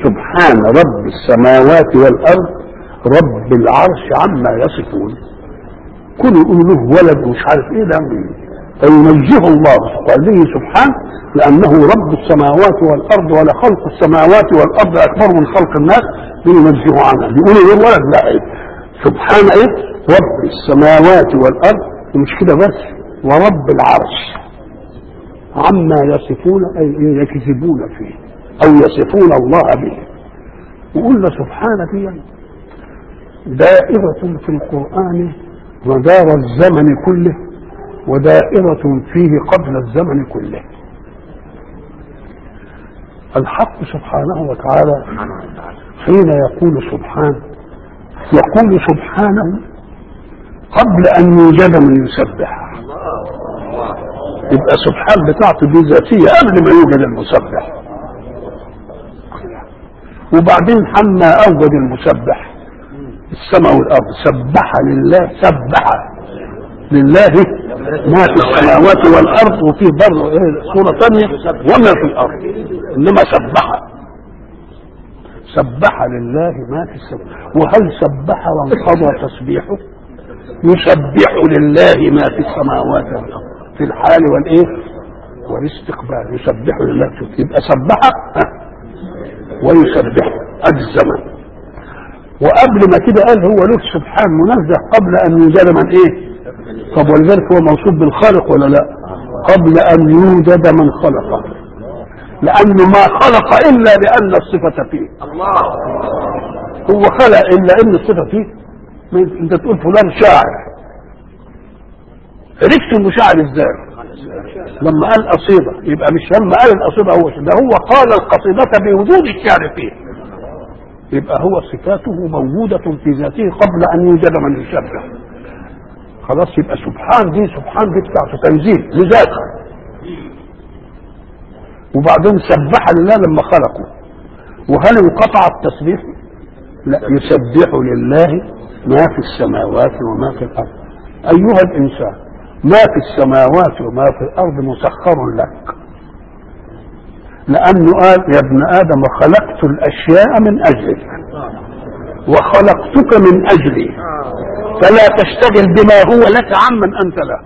سبحان رب السماوات والارض رب العرش عما يصفون كل يقول له ولد ومش عارف ايه ده فينزه الله قال سبحان لانه رب السماوات والارض ولا خلق السماوات والارض اكبر من خلق الناس ينزه عنها يقولوا ايه ولد لا ايه سبحان ايه رب السماوات والارض ومش كده بس ورب العرش عما يصفون اي يكذبون فيه او يصفون الله به وقلنا سبحان دي دائرة في القرآن مدار الزمن كله ودائرة فيه قبل الزمن كله الحق سبحانه وتعالى حين يقول سبحان يقول سبحانه قبل ان يوجد من يسبح يبقى سبحان بتاعته دي ذاتية قبل ما يوجد المسبح وبعدين حما اوجد المسبح السماء والارض سبح لله سبح لله ما في السماوات والارض وفي برضه سوره ثانيه وما في الارض انما سبح سبح لله ما في السماء وهل سبح وانقضى تسبيحه يسبح لله ما في السماوات والارض في الحال والايه والاستقبال يسبح لله يبقى سبح ويسبح ادي الزمن وقبل ما كده قال هو له سبحان منزه قبل ان يوجد من ايه طب ولذلك هو موصوف بالخالق ولا لا قبل ان يوجد من خلقه لانه ما خلق الا لان الصفه فيه الله هو خلق الا ان الصفه فيه انت تقول فلان شاعر عرفت انه شاعر ازاي لما قال قصيده يبقى مش لما قال القصيده هو ده هو قال القصيده بوجود الشعر فيه يبقى هو صفاته موجودة في ذاته قبل أن يوجد من يشبه خلاص يبقى سبحان دي سبحان دي بتاعته تنزيل لذاته وبعدين سبح لله لما خلقه وهل انقطع التسبيح؟ لا يسبح لله ما في السماوات وما في الأرض أيها الإنسان ما في السماوات وما في الأرض مسخر لك لأنه قال يا ابن آدم خلقت الأشياء من أجلك وخلقتك من أجلي فلا تشتغل بما هو لك عمن أنت له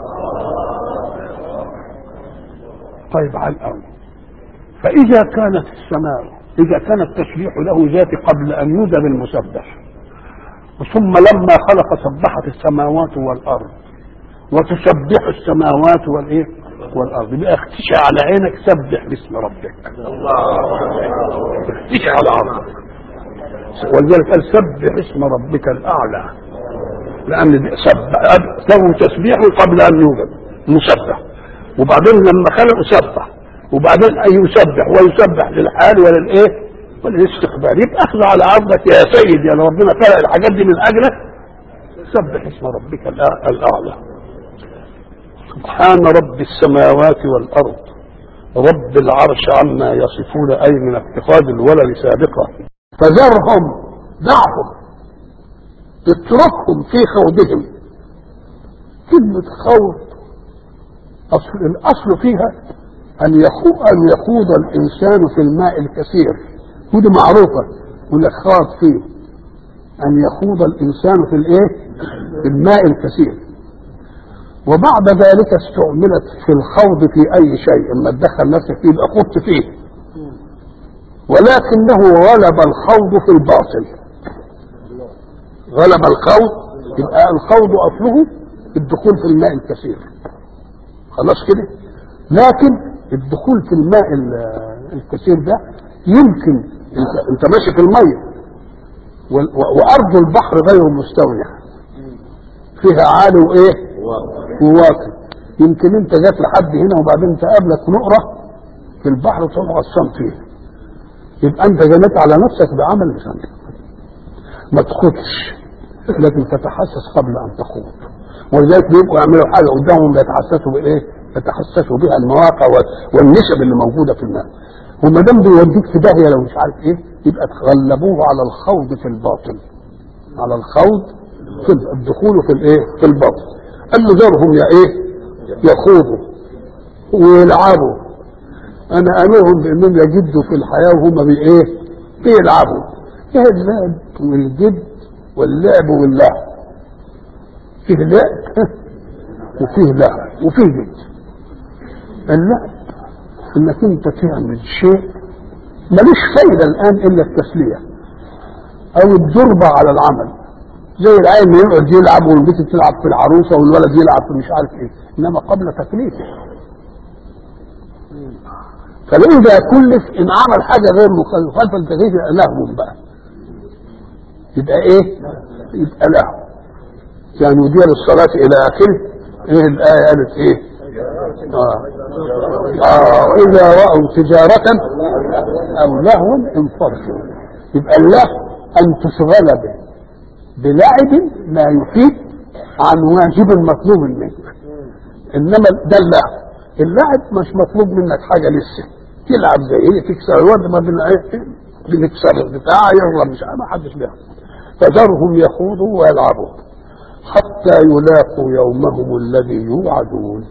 طيب على الأرض فإذا كانت السماء إذا كان التسبيح له ذات قبل أن يوجد المسبح ثم لما خلق سبحت السماوات والأرض وتسبح السماوات والإيه والارض بقى اختشى على عينك سبح باسم ربك اختشى على عرضك ولذلك قال سبح اسم ربك الاعلى لان سبح له تسبيح قبل ان يوجد مسبح وبعدين لما خلقه سبح وبعدين اي يسبح ويسبح للحال وللايه وللاستقبال يبقى اخذ على عرضك يا سيد يا ربنا خلق الحاجات دي من اجلك سبح اسم ربك الاعلى سبحان رب السماوات والأرض رب العرش عما يصفون أي من اتخاذ الولد سابقا فذرهم دعهم اتركهم في خوضهم كلمة خوض أصل الأصل فيها أن يخوض أن يخوض الإنسان في الماء الكثير ودي معروفة يقول لك خاض فيه أن يخوض الإنسان في الإيه؟ في الماء الكثير وبعد ذلك استعملت في الخوض في اي شيء اما تدخل نفسك فيه يبقى خضت فيه ولكنه غلب الخوض في الباطل غلب الخوض يبقى الخوض اصله الدخول في الماء الكثير خلاص كده لكن الدخول في الماء الكثير ده يمكن انت, انت ماشي في الميه وارض البحر غير مستويه فيها عالي وايه وواقف يمكن انت جات لحد هنا وبعدين تقابلك نقره في البحر وتقوم غصان فيها يبقى انت جنيت على نفسك بعمل مش عندك ما تخوضش لكن تتحسس قبل ان تخوض ولذلك بيبقوا يعملوا حاجه قدامهم بيتحسسوا بايه؟ يتحسسوا بها المواقع والنسب اللي موجوده في الماء وما دام بيوديك في داهيه لو مش عارف ايه يبقى تغلبوه على الخوض في الباطل على الخوض في الدخول في الايه؟ في الباطل قال له ذرهم يا ايه يخوضوا ويلعبوا انا امرهم بانهم يجدوا في الحياه وهم بايه بيلعبوا ايه اللعب والجد واللعب واللعب فيه لعب وفيه لعب وفيه جد اللعب انك انت تعمل شيء ملوش فايدة الان الا التسلية او الضربة على العمل زي العيل ما يقعد يلعب والبنت تلعب في العروسة والولد يلعب في مش عارف ايه انما قبل تكليفه فإذا كلف إن عمل حاجة غير مخالفة للتكليف يبقى لهو بقى يبقى إيه؟ يبقى لهو يعني يدير الصلاة إلى آخره إيه الآية قالت إيه؟ آه. آه وإذا رأوا تجارة أو لهوا انفرشوا يبقى اللهو أن تشغل به بلعب ما يفيد عن واجب مطلوب منك إنما ده اللهو اللعب مش مطلوب منك حاجة لسه تلعب زي ايه تكسر الورد ما بين ايه بنكسر البتاع يلا مش ما حدش بيعمل فذرهم يخوضوا ويلعبوا حتى يلاقوا يومهم الذي يوعدون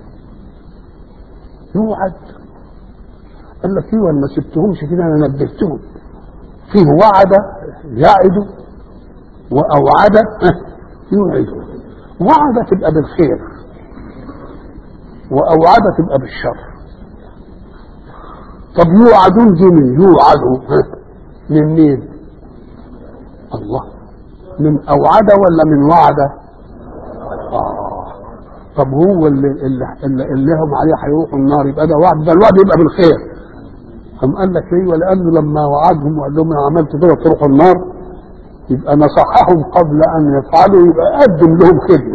يوعد قال لك ايوه ما سبتهمش كده انا نبهتهم فيه وعد يعد واوعد يوعد وعد تبقى بالخير واوعد تبقى بالشر طب يوعدون دي من يوعدوا من مين الله من اوعد ولا من وعد آه. طب هو اللي اللي, اللي, اللي هم عليه هيروحوا النار يبقى ده وعد ده الوعد يبقى بالخير قام قال لك ايه ولانه لما وعدهم وقال لهم انا عملت كده تروحوا النار يبقى نصحهم قبل ان يفعلوا يبقى قدم لهم خدمه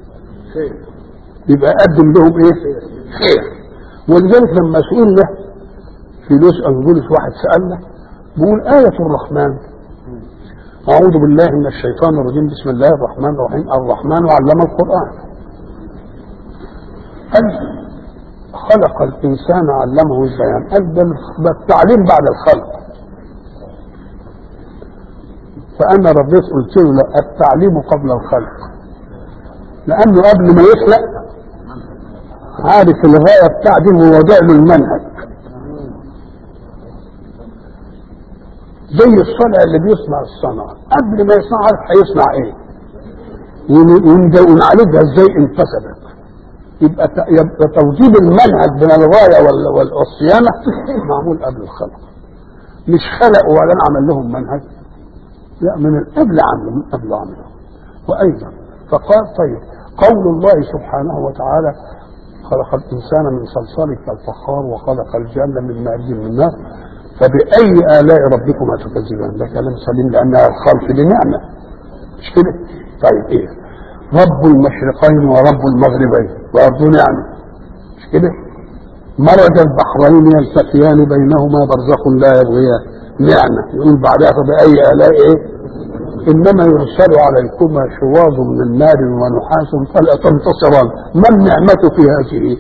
يبقى قدم لهم ايه خير ولذلك لما سئلنا في نسأل بولس واحد سألنا بيقول آية الرحمن أعوذ بالله من الشيطان الرجيم بسم الله الرحمن الرحيم الرحمن علم القرآن قال خلق الإنسان علمه البيان قال ده التعليم بعد الخلق فأنا رديت قلت له لا التعليم قبل الخلق لأنه قبل ما يخلق عارف الغاية بتاعته ووضع له المنهج زي الصنع اللي بيصنع الصنعة قبل ما يصنع عارف هيصنع ايه ونعالجها ازاي انفسدت يبقى يبقى توجيب المنهج من الغاية والصيانة معمول قبل الخلق مش خلقوا وبعدين عمل لهم منهج لا من قبل عمله من قبل عمله وايضا فقال طيب قول الله سبحانه وتعالى خلق الانسان من صلصال كالفخار وخلق الجنه من مارج من نار فبأي آلاء ربكما تكذبان ده كلام سليم لأنها الخلق بنعمة مش كده طيب إيه رب المشرقين ورب المغربين برضه نعمة مش كده مرج البحرين يلتقيان بينهما برزخ لا يبغيان نعمة يقول بعدها فبأي آلاء إيه إنما يرسل عليكما شواظ من نار ونحاس فلا تنتصران ما النعمة في هذه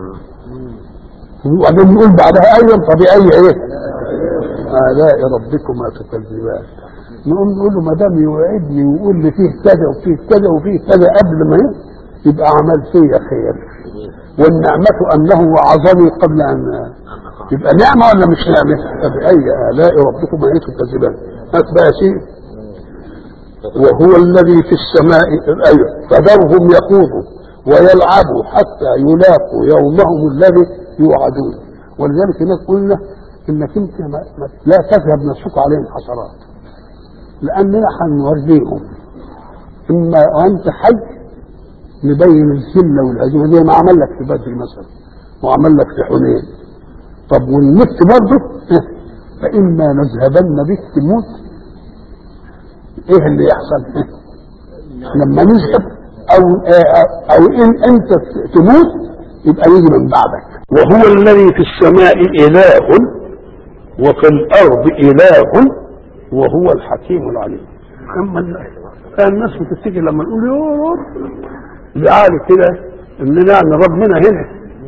وبعدين نقول بعدها أيضا فبأي إيه آلاء ربكما تكذبان نقوم نقول له ما دام يوعدني ويقول لي فيه كذا وفيه كذا وفيه كذا قبل ما يبقى عمل فيا خير والنعمة أنه وعظني قبل أن يبقى نعمة ولا مش نعمة؟ فبأي آلاء ربكما تكذبان هات بقى شيء وهو الذي في السماء أيوه فذرهم يخوضوا ويلعبوا حتى يلاقوا يومهم الذي يوعدون ولذلك هناك قلنا انك انت ما ما لا تذهب نفسك عليهم حسرات لاننا هنوريهم اما وانت حي نبين الذله والهزيمه زي ما عمل لك في بدر مثلا وعمل لك في حنين طب والمت برضه فاما نذهبن بك تموت ايه اللي يحصل لما نذهب او او ان انت تموت يبقى يجي من بعدك وهو الذي في السماء اله وفي الارض اله وهو الحكيم العليم اما الناس بتفتكر لما نقول يا رب زعل كده اننا يعني ربنا هنا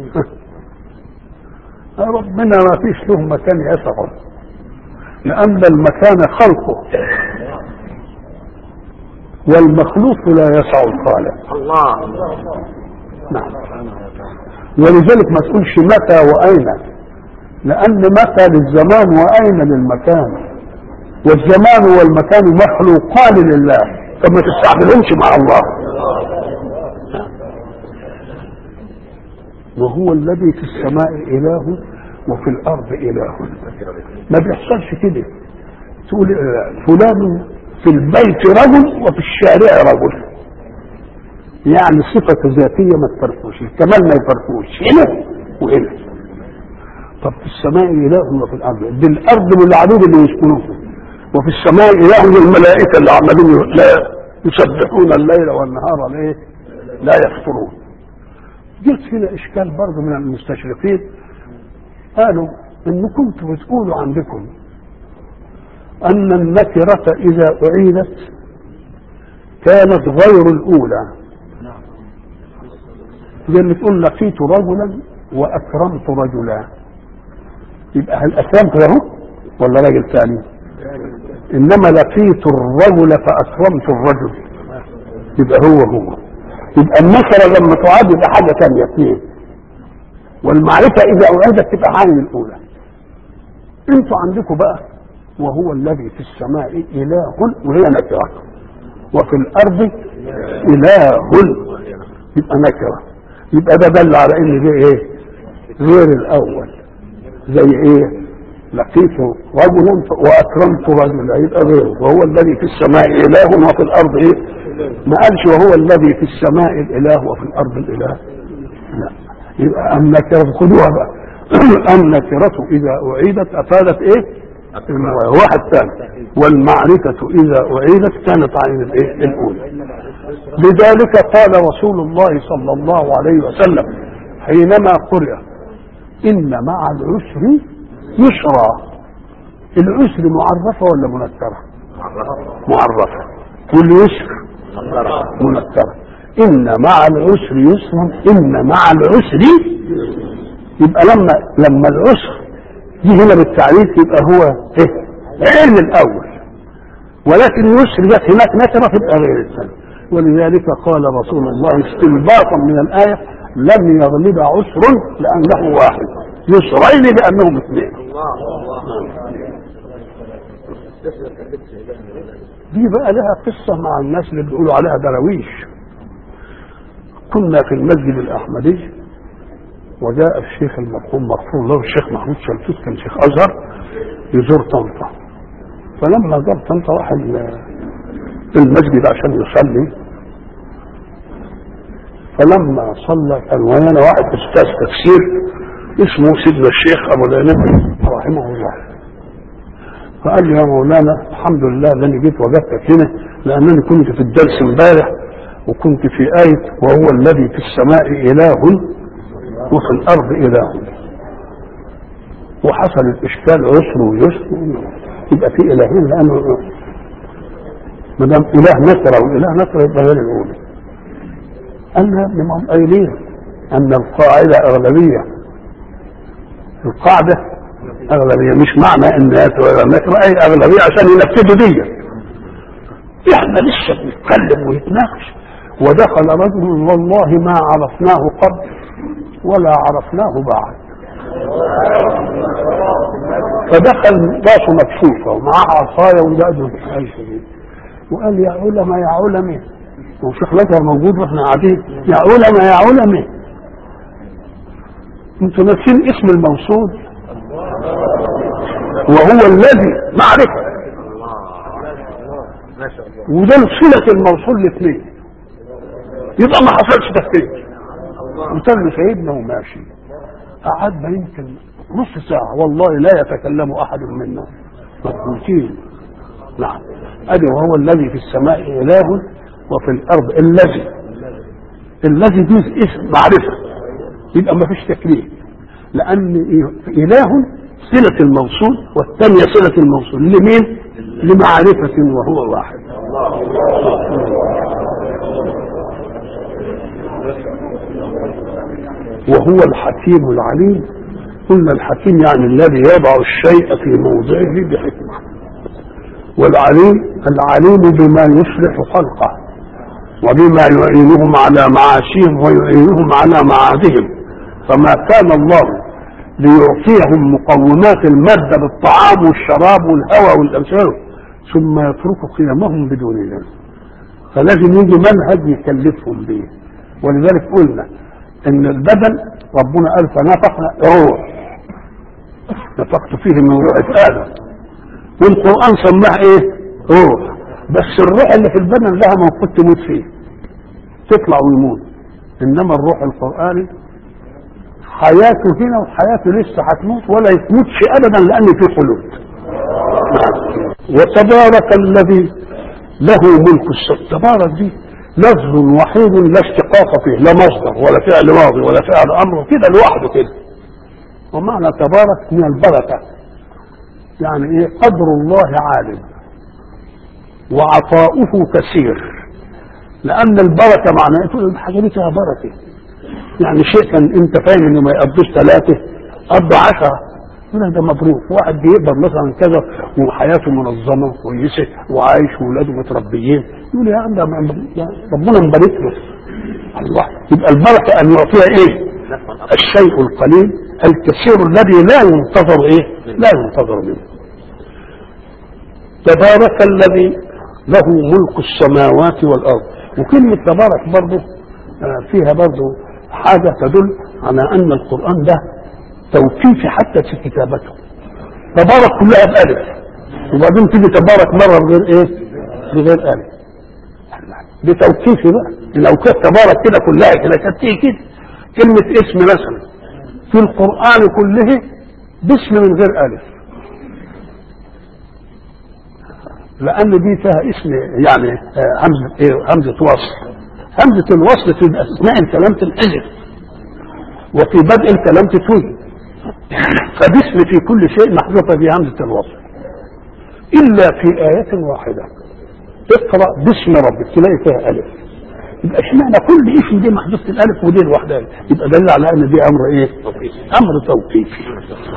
ربنا ما فيش له مكان يسعه لان المكان خلقه والمخلوق لا يسع الخالق الله نعم ولذلك ما تقولش متى واين لان متى للزمان واين للمكان والزمان والمكان مخلوقان لله فما تستعملهمش مع الله وهو الذي في السماء إله وفي الأرض إله ما بيحصلش كده تقول فلان في البيت رجل وفي الشارع رجل يعني صفة ذاتية ما تفرقوش الكمال ما يفرقوش هنا وهنا طب في السماء إله وفي الأرض دي الأرض للعدود اللي يسكنوها وفي السماء إله للملائكة اللي عمالين لا يسبحون الليل والنهار ليه لا يفترون جت هنا إشكال برضه من المستشرقين قالوا إن كنتوا بتقولوا عندكم أن النكرة إذا أعيدت كانت غير الأولى زي اللي تقول لقيت رجلا وأكرمت رجلا يبقى هل أكرمت له ولا راجل ثاني إنما لقيت الرجل فأكرمت الرجل يبقى هو هو يبقى النكرة لما تعاد يبقى حاجة ثانية اثنين والمعرفة إذا أعادت تبقى عين الأولى انتوا عندكم بقى وهو الذي في السماء إله وهي نكرة وفي الأرض إله يبقى نكرة يبقى ده دل على إن دي إيه غير الأول زي إيه لقيت رجلا وأكرمت رجلا يبقى غيره وهو الذي في السماء إله وفي الأرض إيه ما قالش وهو الذي في السماء الإله وفي الأرض الإله لا يبقى النكرة خدوها بقى النكرة إذا أعيدت أفادت إيه؟ واحد ثاني والمعرفة إذا أعيدت كانت عين الإيه؟ الأولى لذلك قال رسول الله صلى الله عليه وسلم حينما قرئ إن مع العسر يسرا العسر معرفة ولا منكرة؟ معرفة واليسر منكرة إن مع العسر يسرا إن مع العسر يبقى لما لما العسر دي هنا بالتعريف يبقى هو ايه علم الاول ولكن يسر جت هناك نكره تبقى غير الثاني ولذلك قال رسول الله استنباطا من الايه لم يغلب عسر لانه واحد يسرين لانهم اثنين دي بقى لها قصه مع الناس اللي بيقولوا عليها دراويش كنا في المسجد الاحمدي وجاء الشيخ المرحوم مغفور له الشيخ محمود شلتوت كان شيخ ازهر يزور طنطا فلما زار طنطا راح المسجد عشان يصلي فلما صلى كان ويانا واحد استاذ تفسير اسمه سيدنا الشيخ ابو العنب رحمه الله فقال لي يا مولانا الحمد لله ده انا جيت وجدتك هنا لانني كنت في الدرس امبارح وكنت في آية وهو الذي في السماء إله وفي الارض اله وحصل الاشكال عسر ويسر يبقى في الهين لانه ما دام اله نكره واله نكره يبقى غير الاولى انا لما قايلين ان القاعده اغلبيه القاعده اغلبيه مش معنى ان نكره اي اغلبيه عشان ينفذوا دي احنا لسه بنتكلم ونتناقش ودخل رجل والله ما عرفناه قبل ولا عرفناه بعد فدخل راسه مكشوفه ومعاه عصايه وجاده وقال يا علماء يا علماء وشيخ الازهر موجود واحنا قاعدين يا علماء يا علماء انتوا ناسين اسم الموصول وهو الذي معرفه وده صله الموصول الاثنين يبقى ما حصلش تفكير وتم سيدنا وماشي قعدنا يمكن نص ساعة والله لا يتكلم أحد منا مبهوتين نعم أدي وهو الذي في السماء إله وفي الأرض الذي الذي دي اسم معرفة يبقى ما فيش تكليف لأن إله صلة الموصول والثانية صلة الموصول لمين؟ لمعرفة وهو واحد وهو الحكيم العليم قلنا الحكيم يعني الذي يضع الشيء في موضعه بحكمة والعليم العليم بما يصلح خلقه وبما يعينهم على معاشهم ويعينهم على معادهم فما كان الله ليعطيهم مقومات المادة بالطعام والشراب والهواء والأمثال ثم يتركوا قيمهم بدون ذلك فلازم يجي منهج يكلفهم به ولذلك قلنا ان البدن ربنا قال فنفخ روح نفخت فيه من روح ادم والقران سماه ايه روح بس الروح اللي في البدن لها موقف تموت فيه تطلع ويموت انما الروح القراني حياته هنا وحياته لسه هتموت ولا يموتش ابدا لان في خلود وتبارك الذي له ملك السماء تبارك دي لفظ وحيد لا اشتقاق فيه لا مصدر ولا فعل ماضي ولا فعل امر كده لوحده كده ومعنى تبارك من البركه يعني ايه قدر الله عالم وعطاؤه كثير لان البركه معناه تقول الحاجه دي فيها بركه يعني شيء كان انت فاهم انه ما يقضيش ثلاثه قضى عشره يقول لك ده مبروك واحد بيقبض مثلا كذا وحياته منظمه كويسه وعايش واولاده متربيين يقول يا عم ده يعني ربنا مبارك له الله يبقى البركه ان يعطيها ايه؟ الشيء القليل الكثير الذي لا ينتظر ايه؟ لا ينتظر منه تبارك الذي له ملك السماوات والارض وكلمه تبارك برضه فيها برضه حاجه تدل على ان القران ده توقيفي حتى في كتابته تبارك كلها بألف وبعدين تيجي تبارك مرة بغير ايه بغير ألف دي توقيفي بقى لو كانت تبارك كده كلها كده كانت تيجي كده كلمة اسم مثلا في القرآن كله باسم من غير ألف لأن دي فيها اسم يعني همزة ايه همزة وصل همزة الوصل في أثناء الكلام تنحذف وفي بدء الكلام تتوجد فباسم في كل شيء محذوفة في همزة الوصل إلا في آية واحدة اقرأ باسم ربك تلاقي فيها ألف يبقى اشمعنى كل اسم دي محذوفة الألف ودي لوحدها يبقى دليل على أن دي أمر إيه؟ أمر توقيفي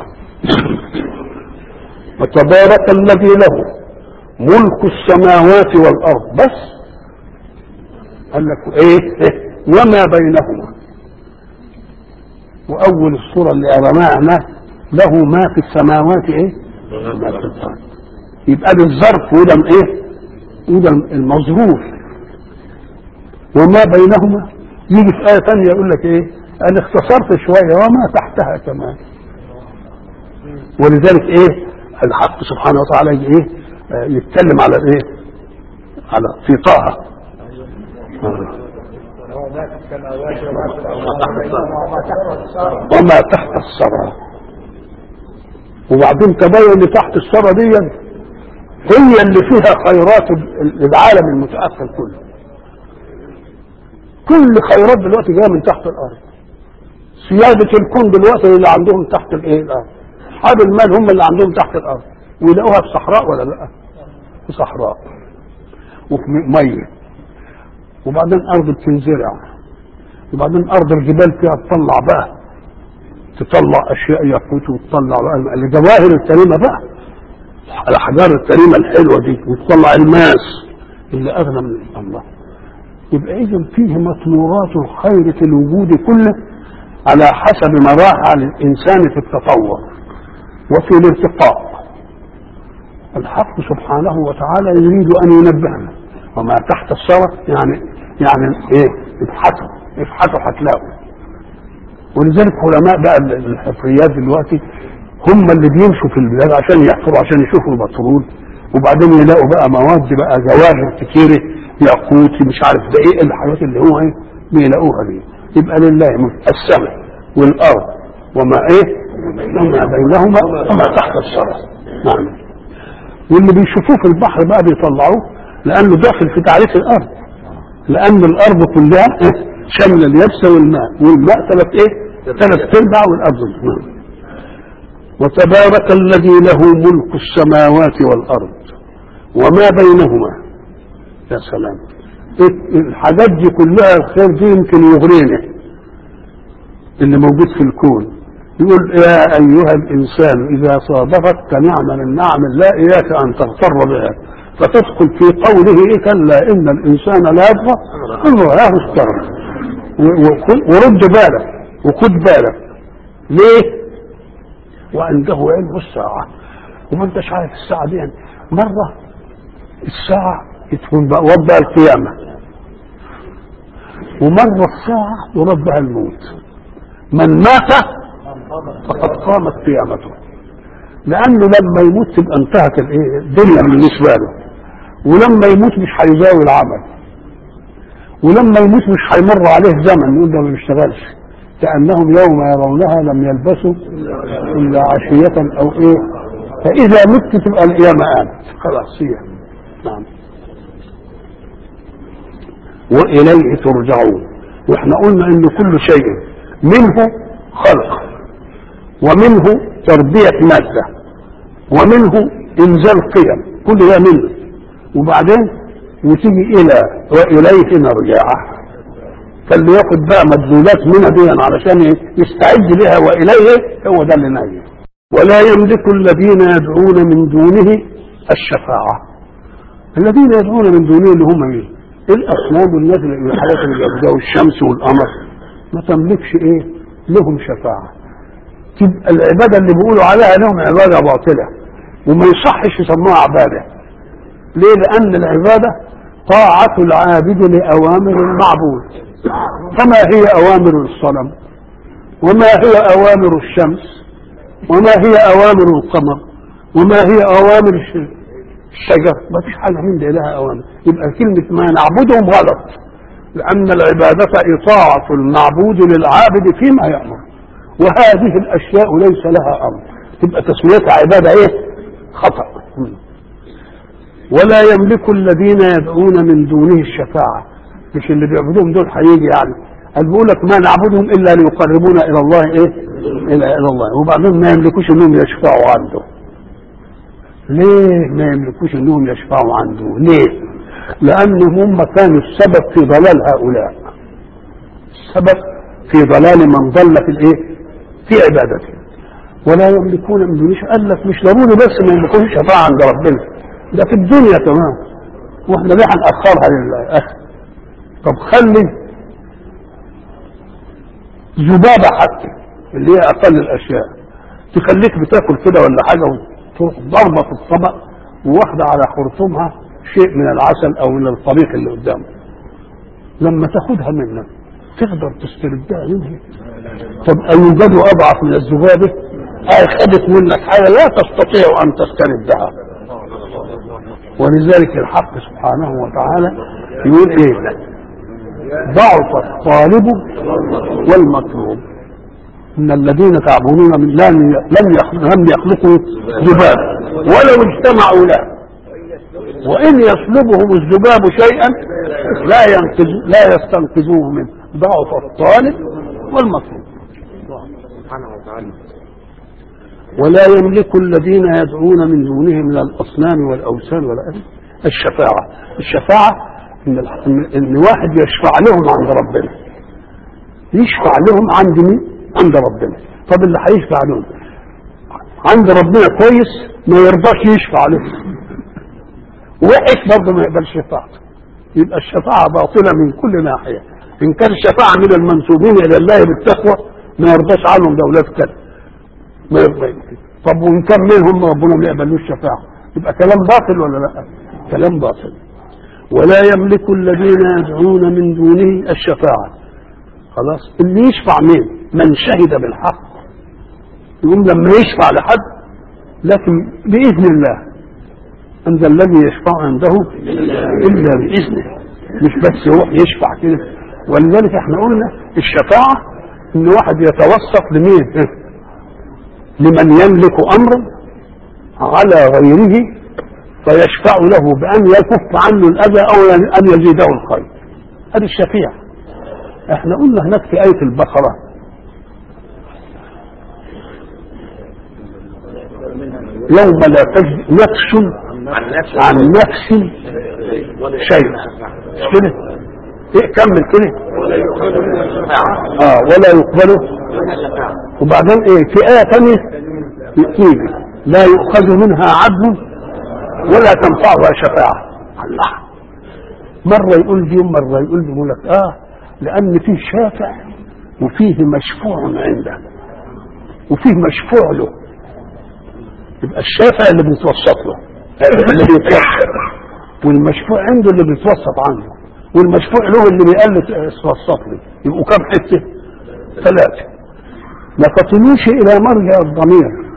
وتبارك الذي له ملك السماوات والأرض بس قال لك إيه؟ إيه؟ وما بينهما واول الصوره اللي قرناها له ما في السماوات ايه ما في الارض يبقى ده الظرف وده ايه وده المظروف وما بينهما يجي في ايه ثانيه يقول لك ايه انا اختصرت شويه وما تحتها كمان ولذلك ايه الحق سبحانه وتعالى يجي ايه آه يتكلم على ايه على في طه آه. وما تحت الثرى وبعدين تبين ان تحت الثرى دي هي اللي فيها خيرات العالم المتاخر كله كل خيرات دلوقتي جايه من تحت الارض سيادة الكون دلوقتي اللي عندهم تحت الايه الارض اصحاب المال هم اللي عندهم تحت الارض ويلاقوها في صحراء ولا لا في صحراء وفي ميه وبعدين ارض بتنزرع وبعدين ارض الجبال فيها تطلع بقى تطلع اشياء ياقوت وتطلع بقى الجواهر الكريمه بقى الاحجار الكريمه الحلوه دي وتطلع الماس اللي اغنى من الله يبقى اذا فيه مطمورات الخير في الوجود كله على حسب مراحل الانسان في التطور وفي الارتقاء الحق سبحانه وتعالى يريد ان ينبهنا وما تحت الثرى يعني يعني ايه ابحثوا ابحثوا هتلاقوا ولذلك علماء بقى الحفريات دلوقتي هم اللي بيمشوا في البلاد عشان يحفروا عشان يشوفوا البترول وبعدين يلاقوا بقى مواد بقى جواهر كتيرة ياقوت مش عارف ده ايه الحاجات اللي هو ايه بيلاقوها دي يبقى لله السماء والارض وما ايه وما بينهما وما تحت الثرى نعم واللي بيشوفوه في البحر بقى بيطلعوه لانه داخل في تعريف الارض لان الارض كلها شمل اليبس والماء والماء ثلاث ايه ثلاث ارباع والارض نعم وتبارك الذي له ملك السماوات والارض وما بينهما يا سلام الحاجات دي كلها الخير دي يمكن يغرينا اللي موجود في الكون يقول يا ايها الانسان اذا صادفتك نعمه من نعم الله اياك ان تغتر بها فتدخل في قوله إيه كلا ان الانسان لا يطغى ان رآه استغنى ورد بالك وخد بالك ليه؟ وعنده علم الساعة وما انتش عارف الساعة دي يعني مرة الساعة تكون بقى وضع القيامة ومرة الساعة يرد بها الموت من مات فقد قامت قيامته لأنه لما يموت تبقى انتهت الايه الدنيا بالنسبة له ولما يموت مش هيزاوي العمل ولما يموت مش هيمر عليه زمن يقول ده ما بيشتغلش كأنهم يوم يرونها لم يلبسوا إلا عشية أو إيه فإذا مت تبقى القيامة قامت خلاص هي نعم وإليه ترجعون واحنا قلنا ان كل شيء منه خلق ومنه تربية مادة ومنه انزال قيم كل ده منه وبعدين وتيجي الى واليه نرجع فاللي ياخد بقى مدلولات منها دي علشان يستعد لها واليه هو ده اللي نايم ولا يملك الذين يدعون من دونه الشفاعة الذين يدعون من دونه اللي هم مين؟ الاصنام والناس اللي الحاجات اللي بيعبدوا الشمس والقمر ما تملكش ايه؟ لهم شفاعة تبقى العبادة اللي بيقولوا عليها لهم عبادة باطلة وما يصحش يسموها عبادة ليه؟ لأن العبادة طاعة العابد لأوامر المعبود فما هي أوامر الصنم وما هي أوامر الشمس وما هي أوامر القمر وما هي أوامر الشجر ما فيش حاجة من دي لها أوامر يبقى كلمة ما نعبدهم غلط لأن العبادة إطاعة المعبود للعابد فيما يأمر وهذه الأشياء ليس لها أمر تبقى تسميتها عبادة إيه؟ خطأ ولا يملك الذين يدعون من دونه الشفاعة مش اللي بيعبدوهم دول هيجي يعني قال بيقول لك ما نعبدهم الا ليقربونا الى الله ايه؟ الى الى الله وبعدين ما يملكوش انهم يشفعوا عنده. ليه ما يملكوش انهم يشفعوا عنده؟ ليه؟ لانهم هم كانوا السبب في ضلال هؤلاء. السبب في ضلال من ضل في الايه؟ في عبادته. ولا يملكون من دونه قال لك مش ضروري بس ما يملكوش شفاعة عند ربنا. ده في الدنيا كمان. واحنا ليه هنأخرها للاخر؟ طب خلي ذبابة حتى اللي هي أقل الأشياء تخليك بتاكل كده ولا حاجة وتروح ضربة في الطبق وواخدة على خرطومها شيء من العسل أو من الطريق اللي قدامك لما تاخدها منك تقدر تستردها منها طب أيوجد أضعف من الذبابة هاي خدت منك حاجة لا تستطيع أن تستردها ولذلك الحق سبحانه وتعالى يقول ايه ضعف الطالب والمطلوب ان الذين تعبدون من لم لم يخلقوا ذباب ولو اجتمعوا له وان يسلبهم الذباب شيئا لا ينقذ لا يستنقذوه منه ضعف الطالب والمطلوب ولا يملك الذين يدعون من دونه من الاصنام والاوثان والاهل الشفاعه الشفاعه ان ان واحد يشفع لهم عند ربنا يشفع لهم عند مين؟ عند ربنا طب اللي هيشفع لهم عند ربنا كويس ما يرضاش يشفع لهم وحش برضه ما يقبلش شفاعته يبقى الشفاعة باطلة من كل ناحية إن كان الشفاعة من المنسوبين إلى الله بالتقوى ما يرضاش عنهم ده أولاد كده ما يرضى طب وإن كان منهم ربنا ما يقبلوش الشفاعة يبقى كلام باطل ولا لا؟ كلام باطل ولا يملك الذين يدعون من دونه الشفاعة خلاص اللي يشفع مين من شهد بالحق يقوم لما يشفع لحد لكن بإذن الله عند الذي يشفع عنده إلا بإذنه مش بس يروح يشفع كده ولذلك احنا قلنا الشفاعة ان واحد يتوسط لمين لمن يملك امرا على غيره فيشفع له بأن يكف عنه الأذى أو أن يزيده الخير هذه الشفيع احنا قلنا هناك في آية البقرة يوم لا تجد نفس عن نفس شيء مش كده ايه كمل كده اه ولا يقبل وبعدين ايه في آية ثانية تيجي لا يؤخذ منها عدل ولا تنفعها شفاعة الله مرة يقول دي مرة يقول دي يقول لك اه لأن فيه شافع وفيه مشفوع عنده وفيه مشفوع له يبقى الشافع اللي بيتوسط له اللي بيتوسط والمشفوع عنده اللي بيتوسط عنه والمشفوع له اللي بيقلد يتوسط له يبقوا كام حته؟ ثلاثه ما تصلوش الى مرجع الضمير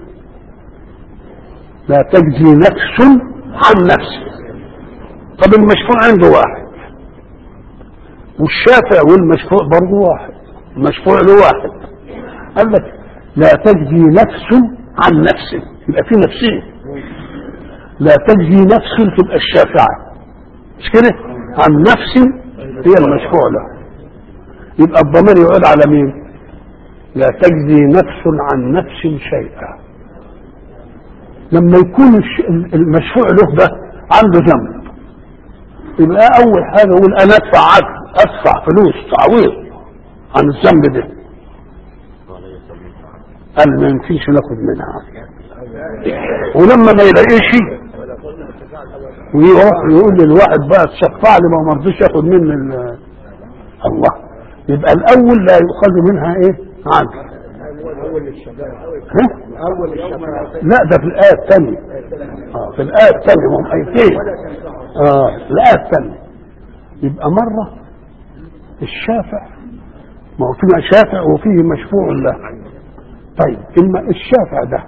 لا تجزي نفس عن نفس طب المشفوع عنده واحد والشافع والمشفوع برضه واحد المشفوع له واحد قال لك لا تجزي نفس عن نفس يبقى في نفسين لا تجزي نفس تبقى الشافعة مش كده عن نفس هي المشفوع له يبقى الضمير يعود على مين لا تجزي نفس عن نفس شيئا لما يكون الش- المشفوع له ده عنده ذنب يبقى اول حاجه يقول انا ادفع عدل ادفع فلوس تعويض عن الذنب ده قال ما يمكنش ناخد منها ولما ما يلاقيش ويروح يقول للواحد بقى تشفع لي ما مرضيش ياخد مني ال- الله يبقى الاول لا يؤخذ منها ايه عدل ها؟ لا ده في الآية الثانية آه في الآية الثانية هم آيتين آه الآية الثانية يبقى مرة الشافع ما هو فيه شافع وفيه مشفوع له طيب إما الشافع ده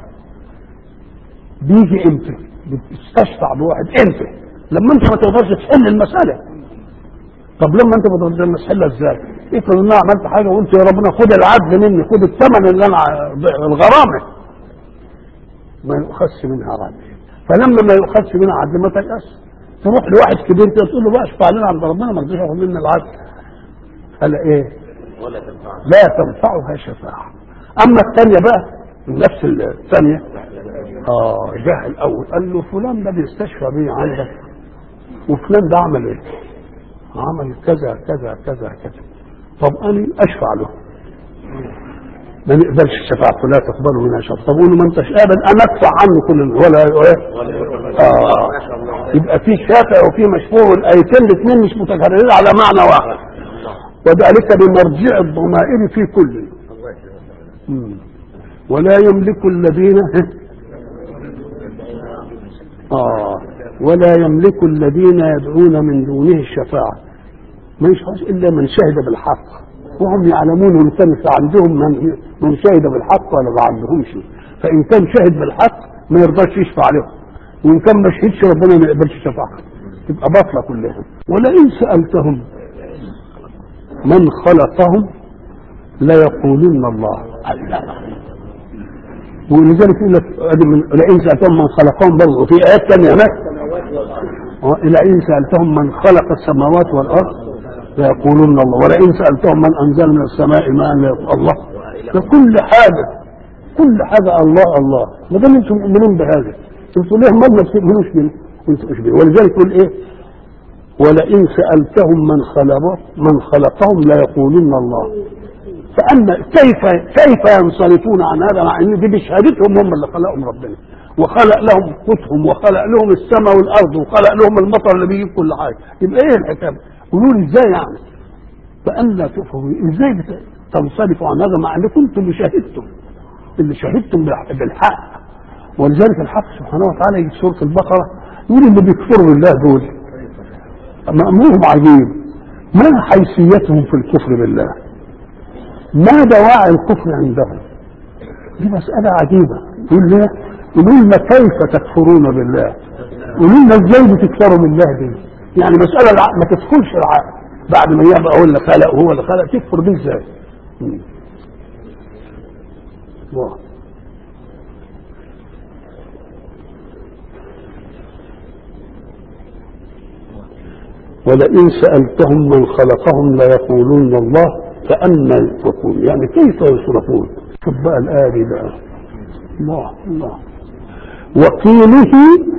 بيجي امتى؟ بتستشفع بواحد امتى؟ لما انت ما تقدرش تحل المسألة طب لما انت ما تقدرش تحلها ازاي؟ افرض ان انا عملت حاجه وقلت يا ربنا خد العدل مني خد الثمن اللي انا ع- الغرامه ما يؤخذش منها عدل فلما ما يؤخذش منها عدل ما تيأس تروح لواحد كبير كده تقول له بقى اشفع لنا عند ربنا ما رضيش ياخد منا العدل قال ايه؟ ولا تنفع لا تنفعها شفاعة أما الثانية بقى نفس الثانية آه جه الأول قال له فلان ده بيستشفى بيه عندك وفلان ده عمل إيه؟ عمل كذا كذا كذا كذا طب أنا أشفع له ما نقبلش شفاعته لا تقبل منها شفاعة طب قول له ما انتش قابل انا ادفع عنه كل ال- ولا إيه؟ ولا اه يبقى في شافع وفي مشفوع والايتين الاثنين مش متكررين على معنى واحد وذلك بمرجع الضمائر في كل مم. ولا يملك الذين آه ولا يملك الذين يدعون من دونه الشفاعة ما يشفعش إلا من شهد بالحق وهم يعلمون إن كان في عندهم من, من شهد بالحق ولا ما عندهمش فإن كان شهد بالحق ما يرضاش يشفع لهم وإن كان ما شهدش ربنا ما يقبلش شفاعته تبقى باطلة كلها ولئن سألتهم من خلقهم ليقولن الله ولذلك يقول لك ادي من لئن سالتهم من خلقهم برضه في ايات ثانيه هناك لئن سالتهم من خلق السماوات والارض ليقولن الله ولئن سالتهم من انزل من السماء ماء ليقول الله ده كل حاجه كل حاجه الله الله ما دام انتم مؤمنين بهذا انتوا ليه ما بتؤمنوش بيه انتوا مش بيه ولذلك يقول ايه ولئن سالتهم من خلقهم من خلقهم ليقولن الله فأما كيف كيف ينصرفون عن هذا مع ان دي بشهادتهم هم اللي خلقهم ربنا وخلق لهم قوتهم وخلق لهم السماء والارض وخلق لهم المطر اللي بيجيب كل حاجه يبقى ايه الحكايه؟ قولوا لي ازاي يعني؟ فأنا تفهموا ازاي بت- تنصرفوا عن هذا مع انكم انتم اللي شهدتم اللي شهدتم بالح- بالحق ولذلك الحق سبحانه وتعالى يجي في سوره البقره يقول اللي بيكفروا بالله دول مأمورهم عجيب ما حيثيتهم في الكفر بالله ما دواعي الكفر عندهم دي مسألة عجيبة يقول لنا يقول لنا كيف تكفرون بالله يقول لنا ازاي بتكفروا بالله دي يعني مسألة الع- ما تدخلش العقل بعد ما يبقى هو اللي خلق وهو اللي خلق تكفر بيه ازاي مم. الله. ولئن سألتهم من خلقهم ليقولن الله فأنا يؤفكون يعني كيف يصرفون شوف بقى الآية دي بقى الله الله وقيله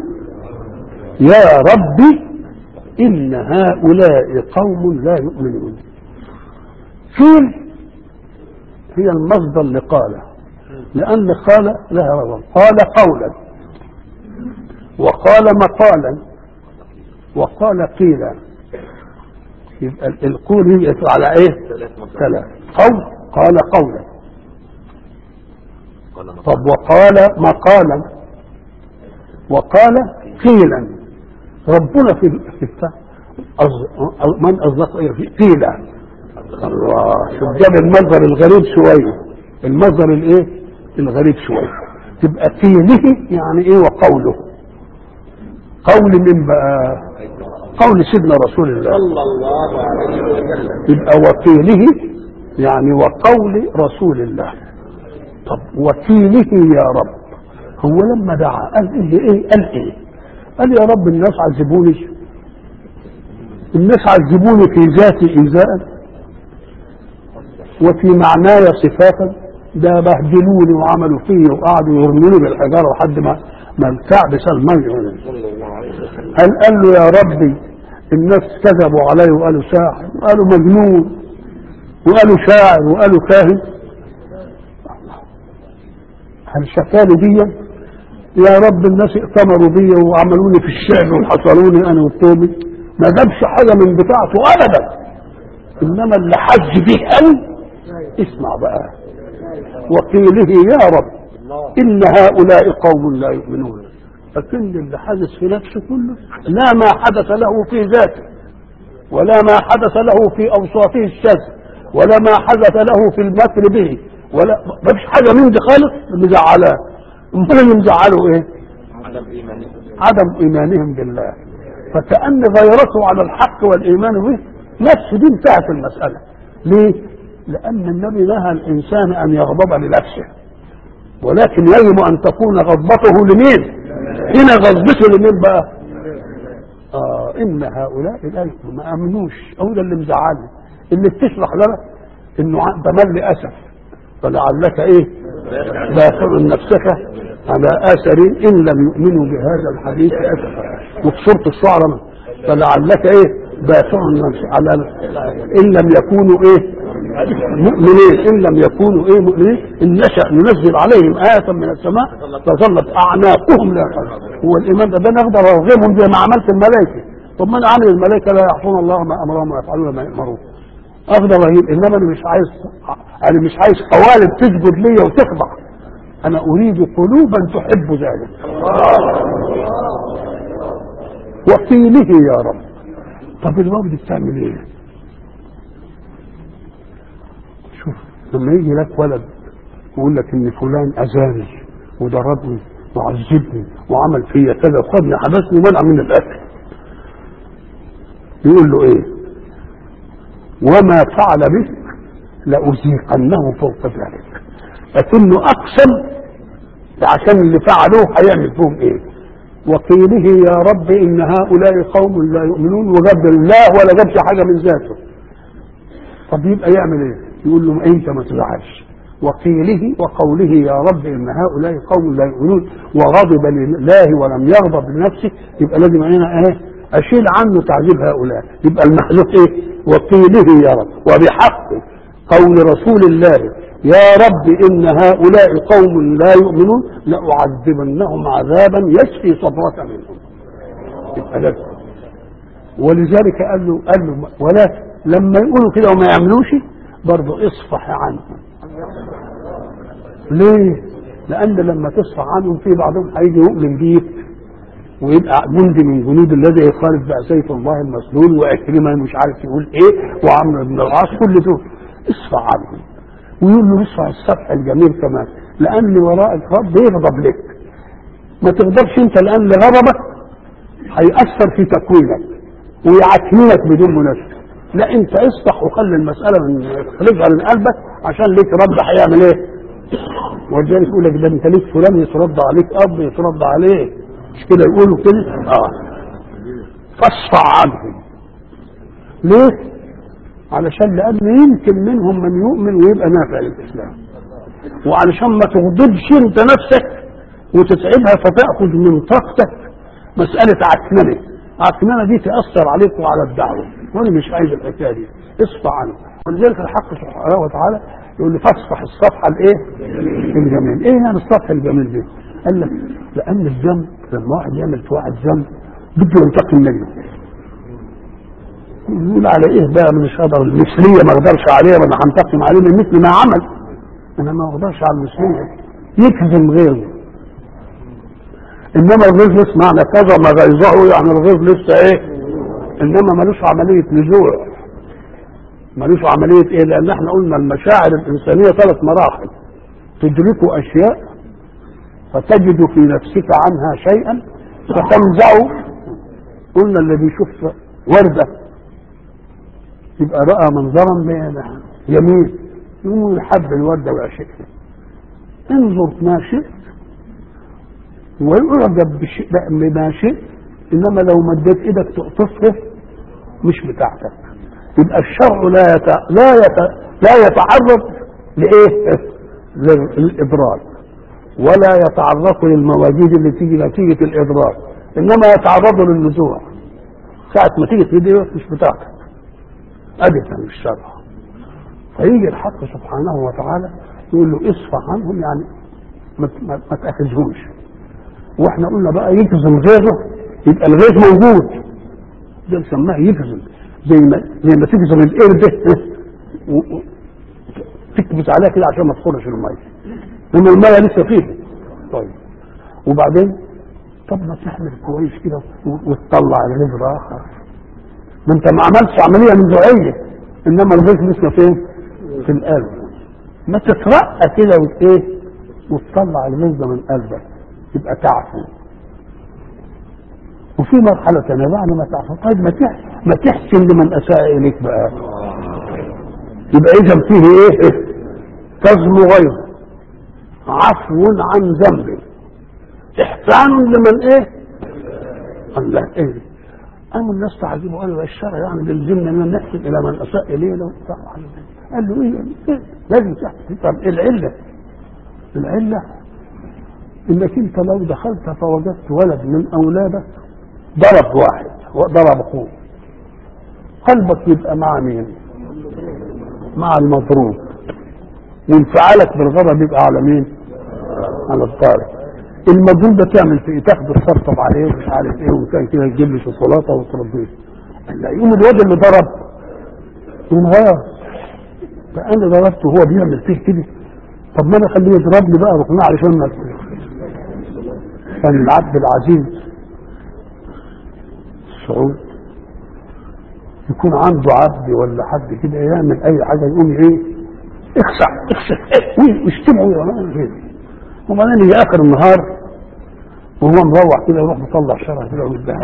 يا رب إن هؤلاء قوم لا يؤمنون قيل هي المصدر لقال لأن قال لها رب قال قولا وقال مقالا وقال قيل يبقى القول يقع على ايه؟ ثلاث مصادر ثلاث قول قال قولا قال طب وقال مقالا وقال قيلا ربنا في في الفهم أز- من أصدق إيه؟ في قيل الله شوف جاب المصدر الغريب شوية المصدر الايه الغريب شوية تبقى قيله يعني ايه وقوله قول من بقى قول سيدنا رسول الله صلى الله عليه وسلم يبقى وكيله يعني وقول رسول الله طب وكيله يا رب هو لما دعا قال ايه ايه قال ايه قال يا رب الناس عذبوني الناس عذبوني في ذاتي ايذاء وفي معناي صفاتا ده بهدلوني وعملوا فيه وقعدوا يرموني بالحجاره لحد ما ما الكعب سلمان صلى الله عليه وسلم هل قال له يا ربي الناس كذبوا علي وقالوا ساحر وقالوا مجنون وقالوا شاعر وقالوا كاهن هل شكالي دي يا رب الناس ائتمروا بي وعملوني في الشعب وحصلوني انا والتوبي ما جابش حاجه من بتاعته ابدا انما اللي حج به قوي اسمع بقى وقيله يا رب الله إن هؤلاء قوم لا يؤمنون لكن اللي حدث في نفسه كله لا ما حدث له في ذاته ولا ما حدث له في أوصافه الشاذ ولا ما حدث له في المكر به ولا ما فيش حاجة من دي خالص مزعلاه امال اللي مزعله ايه؟ عدم ايمانه عدم ايمانهم بالله فكأن غيرته على الحق والايمان به نفس دي انتهت المسألة ليه؟ لأن النبي نهى الإنسان أن يغضب لنفسه ولكن يجب أن تكون غضبته لمين؟ هنا غضبته لمين بقى؟ آه إن هؤلاء لا يؤمنون، ما أمنوش أو ده اللي مزعلني اللي بتشرح لنا إنه ع- ده مل أسف فلعلك إيه؟ باخر نفسك على آثر إن لم يؤمنوا بهذا الحديث أسفا وفي سورة الشعراء فلعلك إيه؟ باخر نفسك على إن لم يكونوا إيه؟ مؤمنين ان لم يكونوا ايه مؤمنين ان نشا ننزل عليهم ايه من السماء فظلت اعناقهم لا يعقلون. هو الايمان ده, ده انا اقدر ارغمهم زي ما عملت الملائكه طب ما انا عامل الملائكه لا يعصون الله ما امرهم ويفعلون ما يامرون اقدر اجيب انما انا مش عايز انا مش عايز قوالب تسجد لي وتخضع انا اريد قلوبا تحب ذلك وقيله يا رب طب الواو دي بتعمل ايه؟ شوف لما يجي لك ولد ويقول لك ان فلان اذاني وضربني وعذبني وعمل فيا كذا وخدني حبسني ومنع من الاكل يقول له ايه وما فعل بك لأذيقنه فوق ذلك لكنه اقسم عشان اللي فعلوه هيعمل فيهم ايه وقيله يا رب ان هؤلاء قوم لا يؤمنون وجاب الله ولا جابش حاجه من ذاته طب يبقى يعمل ايه؟ يقول له انت ما تزعلش وقيله وقوله يا رب ان هؤلاء قوم لا يؤمنون وغضب لله ولم يغضب لنفسه يبقى لازم هنا ايه؟ اشيل عنه تعذيب هؤلاء يبقى المحذوف ايه؟ وقيله يا رب وبحق قول رسول الله يا رب ان هؤلاء قوم لا يؤمنون لاعذبنهم عذابا يشفي صدرك منهم يبقى لازم ولذلك قال له قال له ولا لما يقولوا كده وما يعملوش برضه اصفح عنهم ليه؟ لأن لما تصفح عنهم في بعضهم هيجي يؤمن بيك ويبقى جندي من جنود الذي يخالف بقى سيف الله المسلول وعكرمه مش عارف يقول ايه وعمرو بن العاص كل دول اصفح عنهم ويقول له اصفح الصفح الجميل كمان لأن وراء الغضب يغضب لك ما تغضبش انت لأن غضبك هيأثر في تكوينك ويعكننك بدون مناسبة لا انت اصفح وخلي المسألة من خلفها من قلبك عشان ليك رب هيعمل ايه ولذلك يقول لك ده انت ليك فلان يترد عليك اب يترد عليه مش كده يقولوا كده اه فاصفع عنهم ليه علشان لان يمكن منهم من يؤمن ويبقى نافع للاسلام وعلشان ما تغضبش انت نفسك وتتعبها فتاخذ من طاقتك مساله عكننه عكننه دي تاثر عليك وعلى الدعوه وانا مش عايز الحكايه دي اصفع عنه ولذلك الحق سبحانه وتعالى يقول لي فاصفح الصفحه الايه؟ الجميل، ايه يعني الصفحه الجميل دي؟ قال لك لان الذنب لما واحد يعمل في واحد ذنب بده ينتقم منه. يقول على ايه بقى مش قدر المثليه ما اقدرش عليها ولا هنتقم عليه من مثل ما عمل. انا ما اقدرش على المثليه يكذب غيره. انما الغيظ لسه معنى كذا ما غيظه يعني الغيظ لسه ايه انما ملوش عمليه نزوع ملوش عمليه ايه لان احنا قلنا المشاعر الانسانيه ثلاث مراحل تدرك اشياء فتجد في نفسك عنها شيئا فتنزع قلنا اللي بيشوف ورده يبقى راى منظرا يمين يقوم يحب الورده ويعشقها انظر ما شئت ويعجب بشيء بما شئت انما لو مديت ايدك تقطفه مش بتاعتك يبقى الشرع لا يت... لا يت... لا يتعرض لايه؟ للادراك ولا يتعرض للمواجيد اللي تيجي نتيجه الادراك انما يتعرض للنزوع ساعة ما تيجي تريد مش بتاعتك ابدا الشرع فيجي الحق سبحانه وتعالى يقول له اصفح عنهم يعني ما, ما, ما تاخذهمش واحنا قلنا بقى يجزم غيره يبقى الغيظ موجود ده نسماه يجزم زي ما زي ما تجزم القرد تكبس عليها كده عشان ما تخرش الميه لان الميه لسه فيها طيب وبعدين طب ما تحمل كويس كده وتطلع الغيظ اخر ما انت ما عملتش عمليه نزوعيه انما الغيظ لسه فين؟ في القلب ما تترقى كده وايه وتطلع الغيظ ده من قلبك يبقى تعفو وفي مرحلة ثانية بعد ما تعفو طيب ما ما تحسن لمن أساء إليك بقى يبقى إذا فيه إيه؟ كظم غيظ عفو عن ذنب إحسان لمن إيه؟ الله إيه؟ قاموا الناس تعجبوا قالوا الشرع يعني بيلزمنا ان نحسن الى من اساء الينا قال له ايه؟ إيه؟ لازم تحسن طب إيه العله؟ العله انك انت لو دخلت فوجدت ولد من اولادك ضرب واحد ضرب اخوه قلبك يبقى مع مين؟ مع المضروب وانفعالك بالغضب يبقى على مين؟ على الضارب المضروب ده تعمل في ايه؟ تاخده تطبطب عليه ومش عارف ايه وكان كده تجيب له شوكولاته وتربيه لا يقوم الواد اللي ضرب يقوم غير فانا ضربته وهو بيعمل فيه كده طب ما انا اخليه يضربني بقى ركناه علشان ما كان العبد العزيز السعود يكون عنده عبد ولا حد كده يعمل اي حاجه يقوم ايه اخسع اخسع ايه ويشتموا كده وبعدين يجي اخر النهار وهو مروح كده يروح مطلع شرع كده ويديها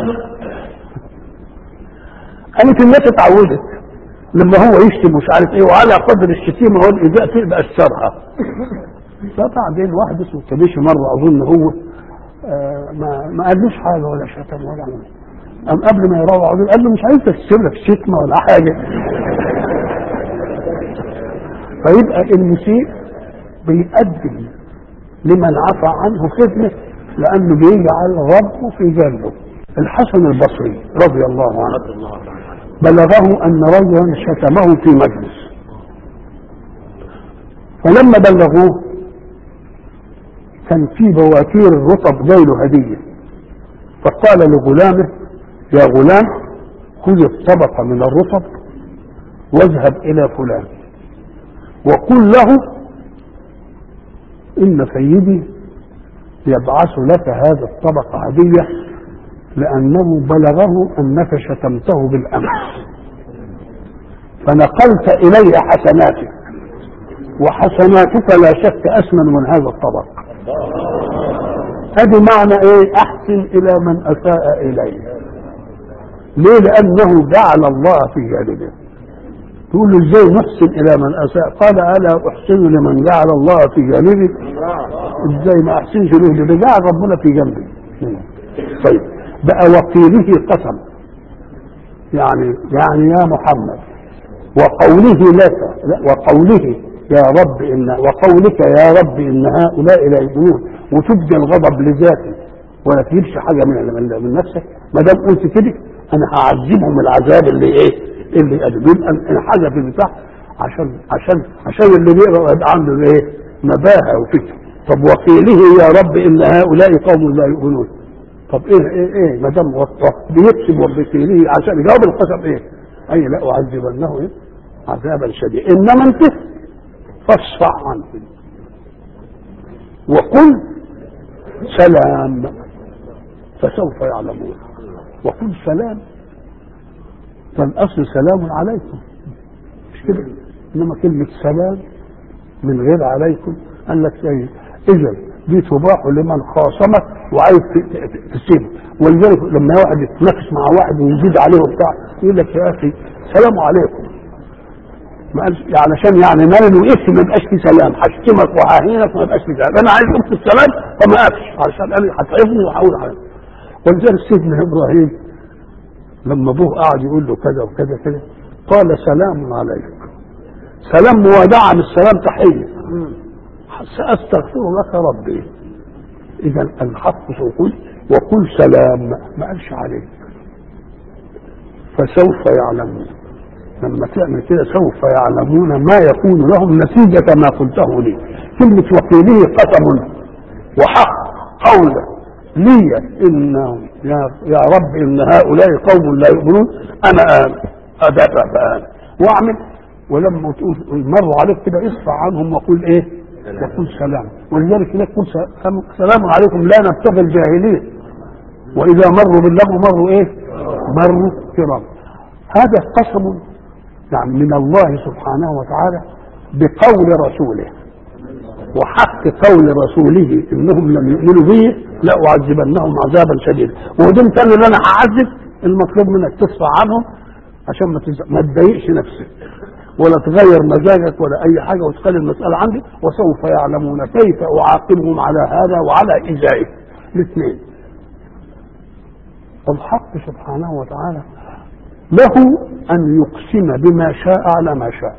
قامت الناس اتعودت لما هو يشتم مش عارف ايه وعلى قدر الشتيمه والايذاء تبقى الشرع فبعدين واحد اسمه كبيشي مره اظن هو آه ما ما قالوش حاجه ولا شتم ولا عمل قام قبل ما يروح قال له مش عايز تكسر لك شتمه ولا حاجه فيبقى المسيء بيقدم لمن عفى عنه خدمه لانه بيجعل ربه في جنبه الحسن البصري رضي الله عنه بلغه ان رجلا شتمه في مجلس فلما بلغوه كان في بواتير الرطب جاي له هديه فقال لغلامه يا غلام خذ الطبق من الرطب واذهب الى فلان وقل له ان سيدي يبعث لك هذا الطبق هديه لانه بلغه انك شتمته بالامس فنقلت الي حسناتك وحسناتك لا شك اسمن من هذا الطبق هذا معنى ايه احسن الى من اساء اليه ليه لانه جعل الله في جانبه تقول له ازاي نحسن الى من اساء قال الا احسن لمن جعل الله في جانبي ازاي ما احسنش له ده جعل ربنا في جنبي طيب بقى وقيله قسم يعني يعني يا محمد وقوله لك لا وقوله يا رب ان وقولك يا رب ان هؤلاء لا يؤمنون وتبدي الغضب لذاتي ولا تجيبش حاجه من من, من نفسك ما دام قلت كده انا هعذبهم العذاب اللي ايه اللي قال يبقى الحاجه في البتاع عشان عشان عشان اللي بيقرا يبقى عنده ايه نباهه وفكر طب وقيله يا رب ان هؤلاء قوم لا يؤمنون طب ايه ايه ايه ما دام بيكتب وبقيله عشان يجاوب القسم ايه اي لا اعذبنه ايه عذابا شديدا انما انت فاصفع عنه وقل سلام فسوف يعلمون وقل سلام فالاصل سلام عليكم مش كده انما كلمه سلام من غير عليكم قال لك ايه اذا دي تباح لمن خاصمك وعايز ت- ت- تسيبه ولذلك لما واحد يتنافس مع واحد ويزيد عليه وبتاع يقول لك يا اخي سلام عليكم ما قالش يعني عشان يعني مال واسم ما يبقاش فيه سلام هشتمك وههينك وما يبقاش فيه سلام انا عايز اقول السلام فما قالش علشان قال لي هتعبني وهقول عليك ولذلك سيدنا ابراهيم لما ابوه قعد يقول له كذا وكذا كذا قال سلام عليك سلام مودعا السلام تحيه ساستغفر لك ربي اذا الحق سيقول وقل سلام ما قالش عليك فسوف يعلمون لما تعمل كده سوف يعلمون ما يكون لهم نتيجة ما قلته لي كلمة وقيله قسم وحق قول لي إن يا, يا رب إن هؤلاء قوم لا يؤمنون أنا آمن أدافع فآمن وأعمل ولما تقول مروا عليك كده اصفع عنهم وقول إيه؟ وقل سلام ولذلك هناك قل سلام سلام عليكم لا نبتغي الجاهلين وإذا مروا باللغو مروا إيه؟ مروا كرام هذا قسم يعني من الله سبحانه وتعالى بقول رسوله وحق قول رسوله انهم لم يؤمنوا به لاعذبنهم عذابا شديدا ودمت انا اللي انا هعذب المطلوب منك تصفى عنهم عشان ما تز- ما تضايقش نفسك ولا تغير مزاجك ولا اي حاجه وتخلي المساله عندي وسوف يعلمون كيف اعاقبهم على هذا وعلى ايذائه الاثنين الحق سبحانه وتعالى له ان يقسم بما شاء على ما شاء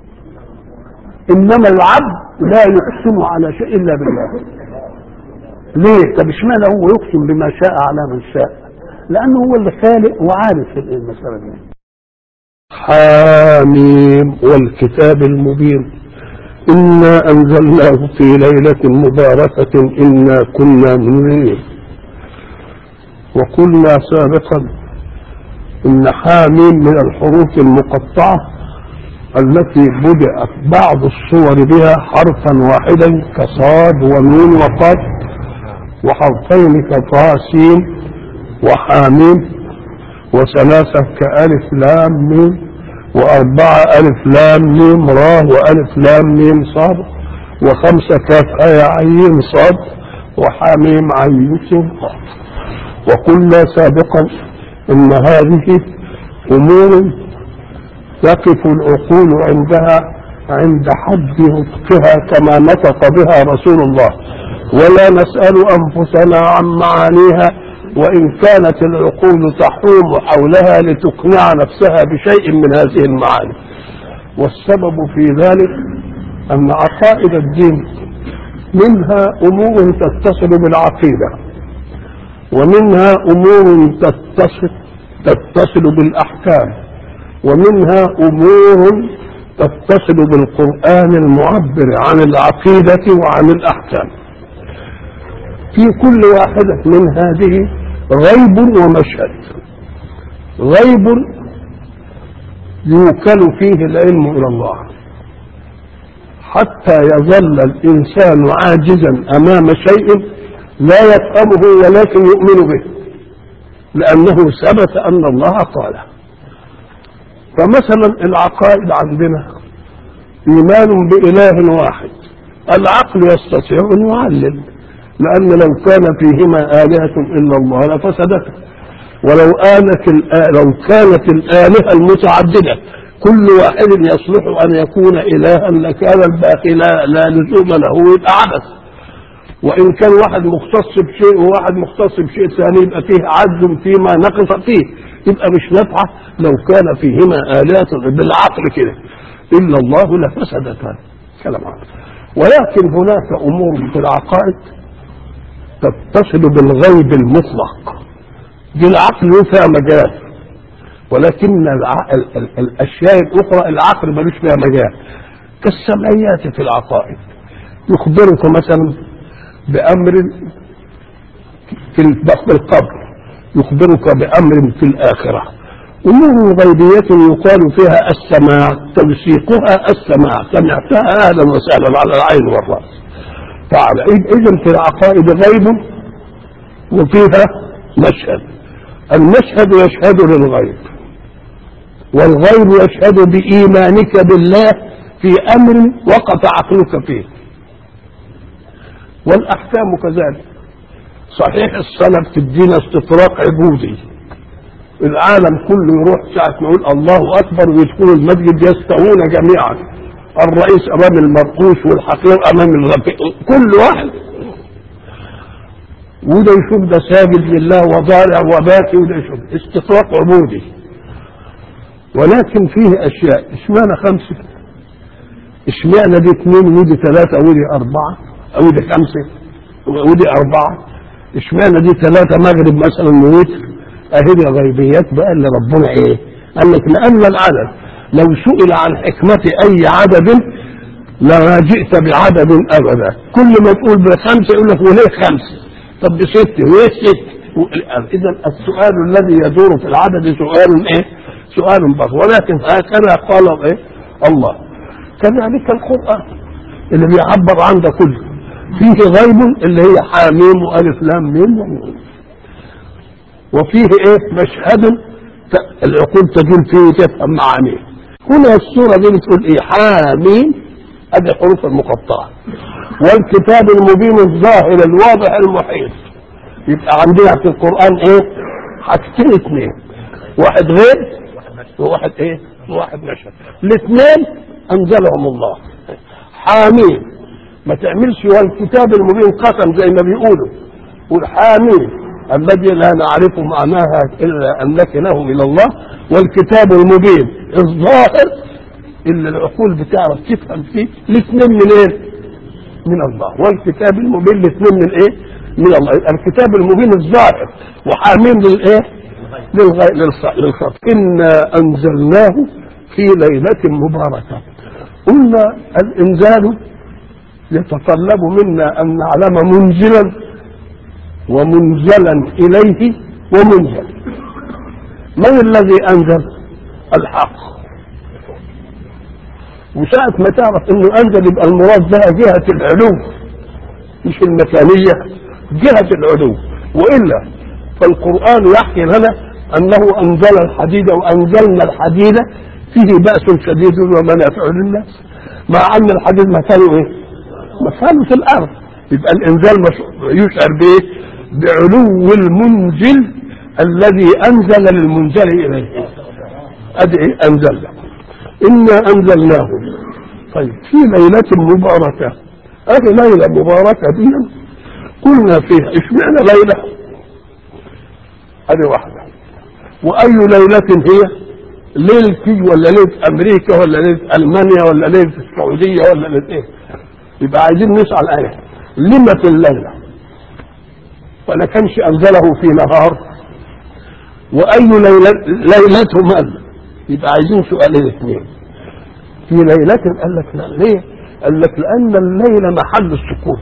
انما العبد لا يقسم على شيء الا بالله ليه طب اشمعنى هو يقسم بما شاء على من شاء لانه هو اللي خالق وعارف المساله دي حاميم والكتاب المبين إنا أنزلناه في ليلة مباركة إنا كنا منذرين وقلنا سابقا إن حاميم من الحروف المقطعة التي بدأت بعض الصور بها حرفا واحدا كصاد وميم وقاف وحرفين كطاسين وحاميم وثلاثة كألف لام ميم وأربعة ألف لام ميم را وألف لام ميم صاد وخمسة كاف آية عين صاد وحاميم عين سين قاف وقلنا سابقا إن هذه أمور يقف العقول عندها عند حد نطقها كما نطق بها رسول الله ولا نسأل أنفسنا عن معانيها وإن كانت العقول تحوم حولها لتقنع نفسها بشيء من هذه المعاني والسبب في ذلك أن عقائد الدين منها أمور تتصل بالعقيدة ومنها أمور تتصل تتصل بالأحكام ومنها أمور تتصل بالقرآن المعبر عن العقيدة وعن الأحكام في كل واحدة من هذه غيب ومشهد غيب يوكل فيه العلم إلى الله حتى يظل الإنسان عاجزا أمام شيء لا يفهمه ولكن يؤمن به لأنه ثبت أن الله قاله فمثلا العقائد عندنا إيمان بإله واحد العقل يستطيع أن يعلل لأن لو كان فيهما آلهة إلا الله لفسدتا ولو آلت لو كانت الآلهة المتعددة كل واحد يصلح أن يكون إلها لكان الباقي لا, لا لزوم له يبقى عبث وإن كان واحد مختص بشيء وواحد مختص بشيء ثاني يبقى فيه عجز فيما نقص فيه يبقى مش نافعة لو كان فيهما آلهة بالعقل كده إلا الله لفسدتا كلام عقل ولكن هناك أمور في العقائد تتصل بالغيب المطلق دي العقل له فيها مجال ولكن الع... ال... ال... الاشياء الاخرى العقل ملوش فيها مجال كالسمعيات في العقائد يخبرك مثلا بامر في القبر يخبرك بامر في الاخره امور غيبيه يقال فيها السماع توثيقها السماع سمعتها اهلا وسهلا على العين والراس تعالى اذا في العقائد غيب وفيها مشهد المشهد يشهد للغيب والغيب يشهد بإيمانك بالله في أمر وقف عقلك فيه والأحكام كذلك صحيح الصلاة بتدينا استطراق عبودي العالم كله يروح ساعة ما يقول الله أكبر ويدخلوا المسجد يستوون جميعا الرئيس أمام المرقوش والحقير أمام الغفير كل واحد وده يشوف ده ساجد لله وضارع وباكي وده يشوف استطراق عبودي ولكن فيه أشياء اشمعنى خمسة اشمعنى دي اثنين ودي ثلاثة ودي أربعة ودي خمسة ودي أربعة اشمعنى دي ثلاثة مغرب مثلا ووتر اهي دي غيبيات بقى اللي ربنا ايه قال لك لأن العدد لو سئل عن حكمة أي عدد لما جئت بعدد أبدا كل ما تقول بخمسة يقول لك وليه خمسة طب بست وليه ست إذا السؤال الذي يدور في العدد سؤال إيه؟ سؤال بغ ولكن هكذا قال إيه؟ الله كذلك القرآن اللي بيعبر عن ده كله فيه غيب اللي هي حاميم وألف لام ميم وفيه إيه مشهد العقول تجول فيه تفهم معانيه هنا السورة دي بتقول إيه حاميم هذه حروف المقطعة والكتاب المبين الظاهر الواضح المحيط يبقى عندنا في القرآن ايه حاجتين اثنين واحد غير وواحد ايه وواحد نشر الاثنين انزلهم الله حامين ما تعملش والكتاب المبين قسم زي ما بيقولوا والحامين الذي لا نعرف معناها الا انك له الى الله والكتاب المبين الظاهر اللي العقول بتعرف تفهم فيه الاثنين من ايه؟ من الله والكتاب المبين الاثنين من ايه؟ من الله الكتاب المبين الظاهر وحامين للايه؟ للخط انا انزلناه في ليله مباركه قلنا الانزال يتطلب منا ان نعلم منزلا ومنزلا اليه ومنزل من الذي انزل الحق وساعة ما تعرف انه انزل يبقى المراد بها جهة العلو مش المكانية جهة العلو والا فالقرآن يحكي لنا انه انزل الحديد وانزلنا الحديد فيه بأس شديد ومنافع للناس مع ان الحديد مكانه ايه؟ مكانه في الارض يبقى الانزال يشعر بايه؟ بعلو المنزل الذي انزل للمنزل اليه ادي ايه انزلنا انا انزلناه طيب في ليله مباركه هذه ليله مباركه دي قلنا فيها اشمعنى ليله هذه واحده واي ليله هي ليله ولا ليله امريكا ولا ليله المانيا ولا ليله السعوديه ولا ليله ايه يبقى عايزين نسال ايه لما في الليله ولا كانش انزله في نهار واي ليله ليلته من يبقى عايزين سؤالين اثنين في ليلة قال لك لا ليه؟ قال لك لأن الليل محل السكون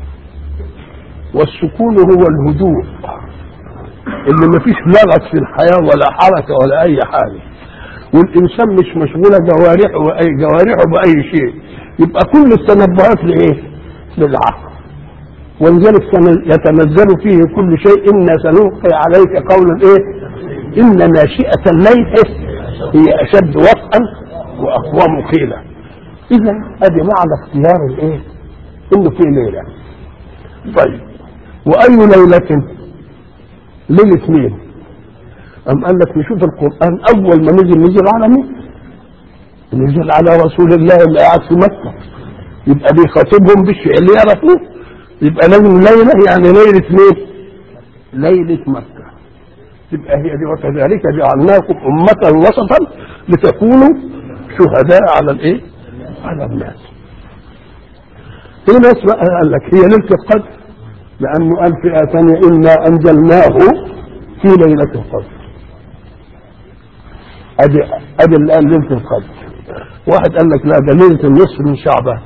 والسكون هو الهدوء اللي ما فيش لغط في الحياة ولا حركة ولا أي حاجة والإنسان مش مشغولة جوارحه وأي جوارحه بأي شيء يبقى كل التنبهات لإيه؟ للعقل ولذلك يتنزل فيه كل شيء إنا سنلقي عليك قولا إيه؟ إن ناشئة الليل هي أشد وطئا وأقوم قيلا إذا أدي معنى اختيار الإيه؟ إنه في ليلة طيب وأي ليلة للاثنين أم قال لك نشوف القرآن أول ما نزل نزل على مين؟ نزل على رسول الله اللي قاعد في مكة يبقى بيخاطبهم بالشيء اللي يعرفوه يبقى لازم ليلة يعني ليلة مين؟ ليلة مكة تبقى هي دي وكذلك جعلناكم أمة وسطا لتكونوا شهداء على الإيه؟ على الناس. في ناس بقى قال لك هي ليلة القدر لأنه قال في آية ثانية إنا أنزلناه في ليلة القدر. أدي أدي اللي قال ليلة القدر. واحد قال لك لا ده ليلة النصف من شعبان.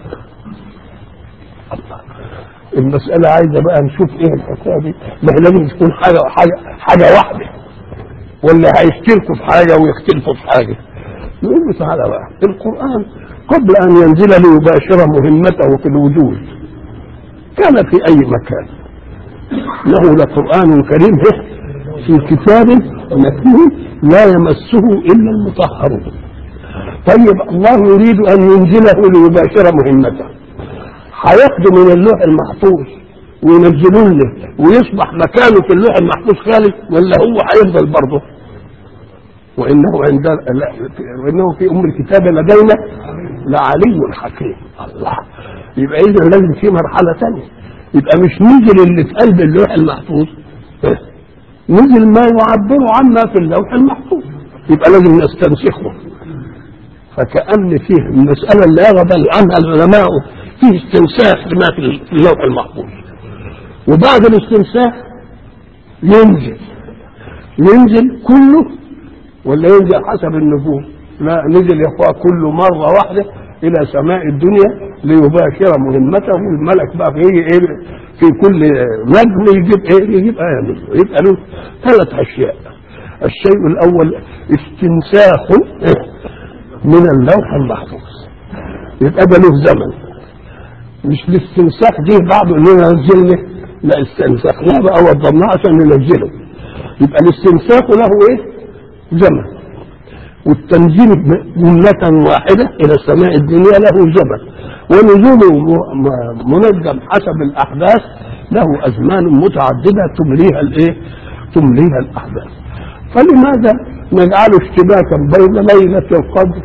الله المسألة عايزة بقى نشوف ايه الحكاية دي ما هي لازم تكون حاجة حاجة حاجة واحدة ولا هيشتركوا في حاجة ويختلفوا في حاجة نقول له تعالى بقى القرآن قبل أن ينزل ليباشر مهمته في الوجود كان في أي مكان له لقرآن كريم في كتاب مكنون لا يمسه الا المطهرون طيب الله يريد ان ينزله ليباشر مهمته هياخده من اللوح المحفوظ وينزلوه له ويصبح مكانه في اللوح المحفوظ خالي ولا هو هيفضل برضه وانه عند لا وانه في ام الكتاب لدينا لعلي حكيم الله يبقى اذا لازم في مرحله ثانيه يبقى مش نزل اللي في قلب اللوح المحفوظ نزل ما يعبر عنا في اللوح المحفوظ يبقى لازم نستنسخه فكأن فيه المسألة اللي أغضب عنها العلماء فيه استنساخ لما في اللوح المحفوظ وبعد الاستنساخ ينزل ينزل كله ولا ينزل حسب النجوم لا نزل يا اخوة كل مرة واحدة إلى سماء الدنيا ليباشر مهمته الملك بقى في ايه في كل نجم يجيب ايه يجيب آية منه يبقى له ثلاث أشياء الشيء الأول استنساخ من اللوح المحفوظ يبقى ده له زمن مش الاستنساخ دي بعض اننا نزلنا لا استنسخناه بقى وضمناه عشان ننزله يبقى الاستنساخ له ايه؟ زمن والتنزيل جملة واحدة إلى السماء الدنيا له زمن ونزوله منجم حسب الأحداث له أزمان متعددة تمليها الإيه؟ تمليها الأحداث فلماذا نجعل اشتباكا بين ليلة القدر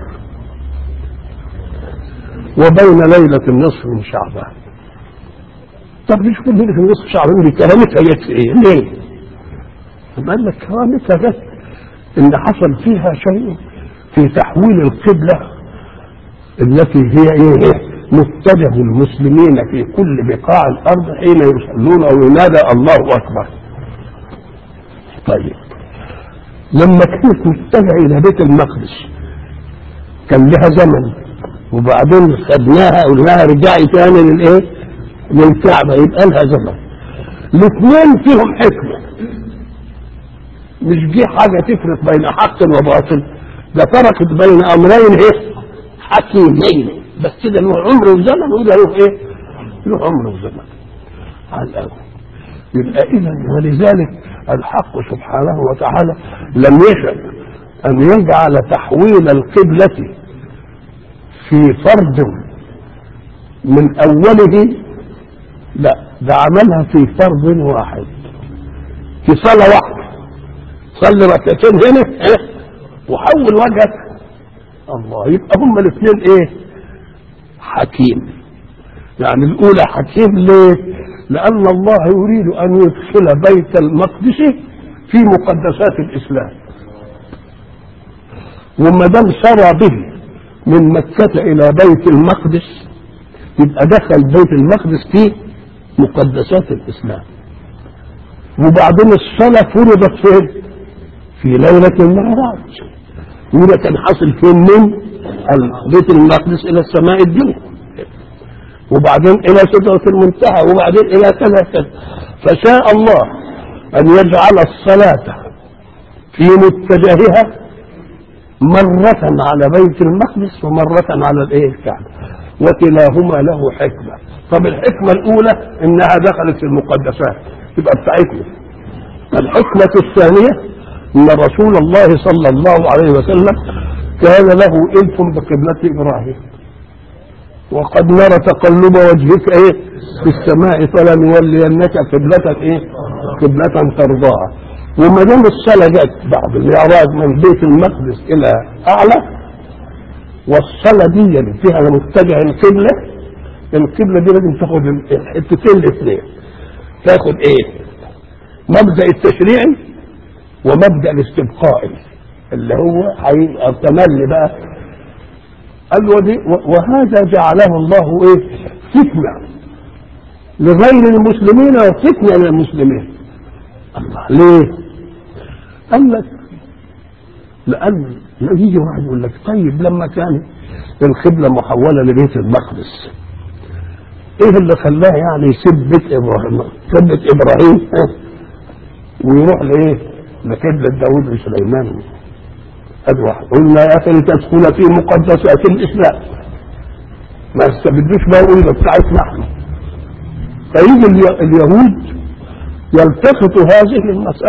وبين ليلة النصف من شعبان طب مش كل ليلة النصف شعبان دي كرامتها جت في ايه؟ ليه؟ طب قال لك كرامتها جت ان حصل فيها شيء في تحويل القبلة التي هي ايه؟ متجه المسلمين في كل بقاع الارض حين يصلون وينادى الله اكبر. طيب لما كانت متجهه الى بيت المقدس كان لها زمن وبعدين خدناها قلناها رجعي تاني للايه؟ للكعبه يبقى لها زمن. الاثنين فيهم حكمه. مش جه حاجه تفرق بين حق وباطل ده فرقت بين امرين ايه؟ حكيمين بس ده له عمر وزمن وده له ايه؟ له عمر وزمن. على الاول. يبقى اذا ولذلك الحق سبحانه وتعالى لم يشأ أن يجعل تحويل القبلة في فرض من أوله لا ده عملها في فرض واحد في صلاة واحدة صلي ركعتين هنا إيه؟ وحول وجهك الله يبقى هما الاثنين ايه حكيم يعني الأولى حكيم ليه لأن الله يريد أن يدخل بيت المقدس في مقدسات الإسلام وما دام سرى به من مكة إلى بيت المقدس يبقى دخل بيت المقدس في مقدسات الإسلام وبعدين الصلاة فرضت فين؟ في ليلة المعراج وده كان حاصل فين من بيت المقدس إلى السماء الدنيا وبعدين الى سدرة المنتهى وبعدين الى كذا كذا فشاء الله ان يجعل الصلاة في متجهها مرة على بيت المقدس ومرة على الايه الكعبة وكلاهما له حكمة طب الحكمة الاولى انها دخلت في المقدسات تبقى بتاعتنا الحكمة الثانية ان رسول الله صلى الله عليه وسلم كان له الف بقبلة ابراهيم وقد نرى تقلب وجهك ايه في السماء فلنولينك قبلة ايه قبلة ترضاها وما دام الصلاة جت بعد المعراج من بيت المقدس إلى أعلى والصلاة دي فيها متجه القبلة القبلة دي لازم تاخد الحتتين الاثنين تاخد ايه مبدأ التشريعي ومبدأ الاستبقائي اللي هو هيبقى تملي بقى قال ودي وهذا جعله الله ايه فتنة لغير المسلمين وفتنة للمسلمين الله ليه قال لك لأن يجي واحد يقول لك طيب لما كان القبلة محولة لبيت المقدس ايه اللي خلاه يعني يسيب بيت ابراهيم يسيب بيت ابراهيم ويروح لايه لقبلة داوود وسليمان ادي واحد قلنا يا اخي لتدخل في مقدسات الاسلام ما استبدوش بقى يقول ده بتاعتنا احنا فيجي اليهود يلتفتوا هذه المسألة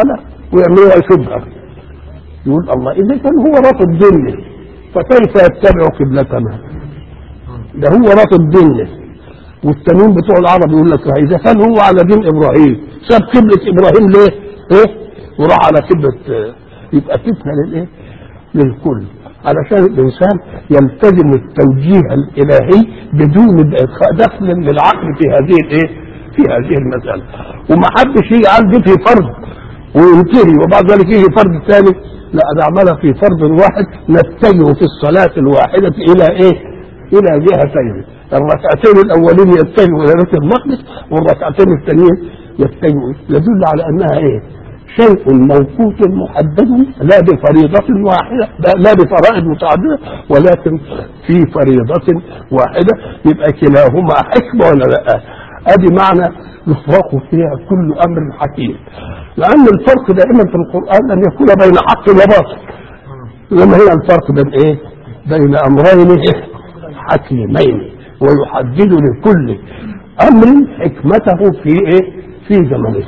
ويعملوها شبهه يقول الله اذا كان هو رافض ديننا فكيف يتبع قبلتنا ده هو رافض ديننا والتانيين بتوع العرب يقول لك اذا كان هو على دين ابراهيم ساب قبله ابراهيم ليه؟ ايه؟ وراح على قبله آه، يبقى فتنه للايه؟ للكل علشان الانسان يلتزم التوجيه الالهي بدون دخل للعقل في هذه الايه؟ في هذه المساله وما حدش يجي قال دي في فرض وينتهي وبعد ذلك يجي فرض ثاني لا ده عملها في فرض واحد نتجه في الصلاه الواحده الى ايه؟ الى جهتين الركعتين الاولين يتجهوا الى بيت المقدس والركعتين الثانيين يتجهوا يدل على انها ايه؟ شيء موقوت محدد لا بفريضة واحدة لا بفرائض متعددة ولكن في فريضة واحدة يبقى كلاهما حكمة ولا لا؟ ادي معنى يفرق فيها كل امر حكيم لان الفرق دائما في القران ان يكون بين حق وباطل لما هي الفرق بين ايه؟ بين امرين حكيمين ويحدد لكل امر حكمته في ايه؟ في زمنه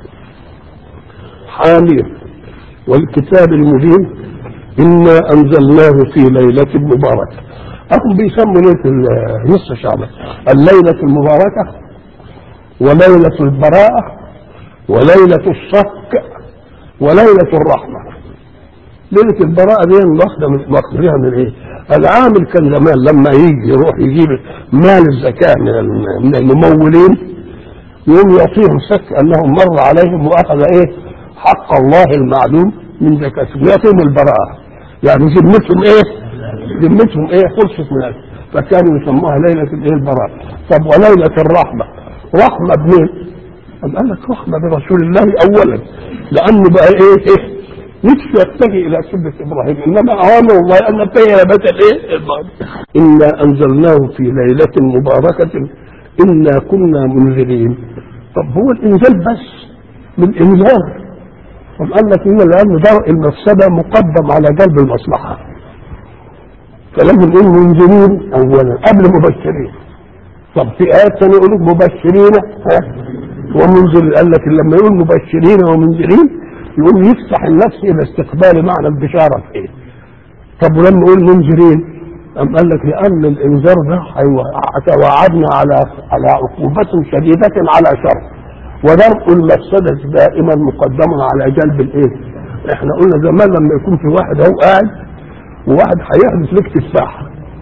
حاميم والكتاب المبين انا انزلناه في ليله مباركه هم بيسموا ليله نصف شعبان الليله المباركه وليله البراءه وليله الصك وليله الرحمه ليله البراءه دي واخده من واخدها من ايه؟ العامل كان زمان لما يجي يروح يجيب مال الزكاه من من الممولين يقوم يعطيهم شك انهم مر عليهم واخذ ايه؟ حق الله المعلوم من زكاتهم يعطيهم البراءه يعني ذمتهم ايه؟ ذمتهم ايه؟ خلصت من أجل. فكانوا يسموها ليله الايه؟ البراءه طب وليله الرحمه رحمه بمين؟ قال قال لك رحمه برسول الله اولا لانه بقى ايه؟ ايه؟ نفسه يتجه الى سنه ابراهيم انما اوامر الله ان نتجه الى بيت الايه؟ انا انزلناه في ليله مباركه انا كنا منذرين طب هو الانزال بس من انذار طب قال لك هي لان درء المفسده مقدم على جلب المصلحه فلما نقول منذرين اولا قبل مبشرين طب في ايات ثانيه يقول لك مبشرين ها ومنذرين قال لك لما يقول مبشرين ومنذرين يقوم يفتح النفس الى استقبال معنى البشاره في ايه طب ولما يقول منذرين أم قال لك لأن الإنذار ده توعدنا على على عقوبة شديدة على شر ودرء المفسدة دائما مقدم على جلب الإيه؟ إحنا قلنا زمان لما يكون في واحد أهو قاعد وواحد هيحدث لك تفاحة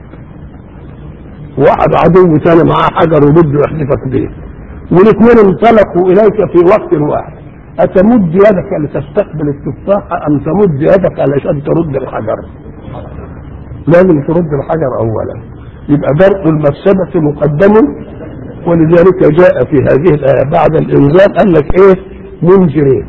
واحد عدو ثاني معاه حجر وبده يحدفك بيه والاثنين انطلقوا إليك في وقت واحد أتمد يدك لتستقبل التفاحة أم تمد يدك علشان ترد الحجر؟ لازم ترد الحجر اولا يبقى درء المفسدة مقدم ولذلك جاء في هذه الآية بعد الإنزال قال لك إيه منذرين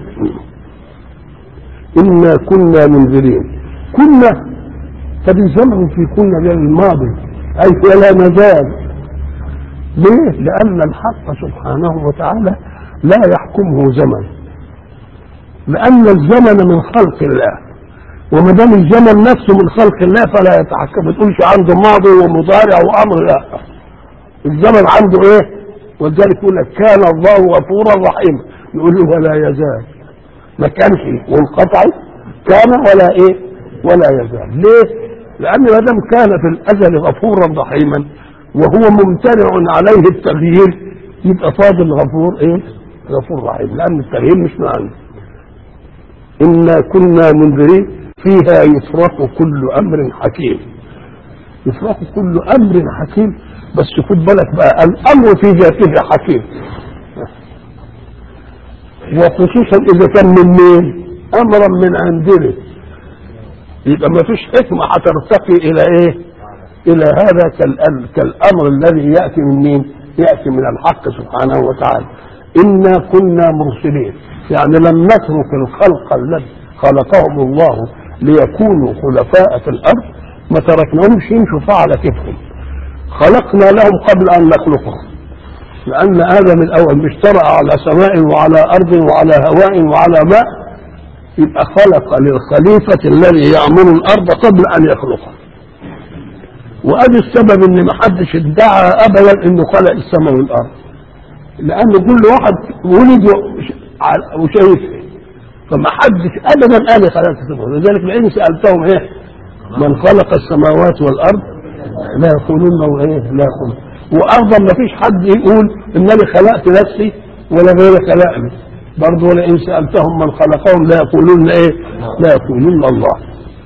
إنا كنا منذرين كنا طب الزمن في كنا غير الماضي أي ولا نزال ليه؟ لأن الحق سبحانه وتعالى لا يحكمه زمن لأن الزمن من خلق الله وما دام الزمن نفسه من خلق الله فلا يتحكم ما تقولش عنده ماضي ومضارع وامر لا الزمن عنده ايه ولذلك يقول لك كان الله غفورا رحيما يقول له ولا يزال ما كانش وانقطع كان ولا ايه ولا يزال ليه لان ما دام كان في الازل غفورا رحيما وهو ممتنع عليه التغيير يبقى فاضل غفور ايه غفور رحيم لان التغيير مش من عنده انا كنا منذرين فيها يفرق كل امر حكيم يفرق كل امر حكيم بس خد بالك بقى الامر في ذاته حكيم وخصوصا اذا كان من مين امرا من عندنا يبقى ما فيش حكمه هترتقي الى ايه الى هذا كالامر الذي ياتي من مين ياتي من الحق سبحانه وتعالى انا كنا مرسلين يعني لم نترك الخلق الذي خلقهم الله ليكونوا خلفاء في الارض ما تركناهمش يمشوا على كتفهم خلقنا لهم قبل ان نخلقهم لان ادم الاول مش ترى على سماء وعلى ارض وعلى هواء وعلى ماء يبقى خلق للخليفة الذي يعمر الأرض قبل أن يخلقها وأدي السبب إن ما حدش ادعى أبدا إنه خلق السماء والأرض لأن كل واحد ولد وشايف فما حدش ابدا قال خلقت السماوات لذلك لان سالتهم ايه من خلق السماوات والارض لا يقولون ايه لا يقولون وارضا ما فيش حد يقول انني خلقت نفسي ولا غيري خلقني برضه ولئن سالتهم من خلقهم لا يقولون ايه لا يقولون الله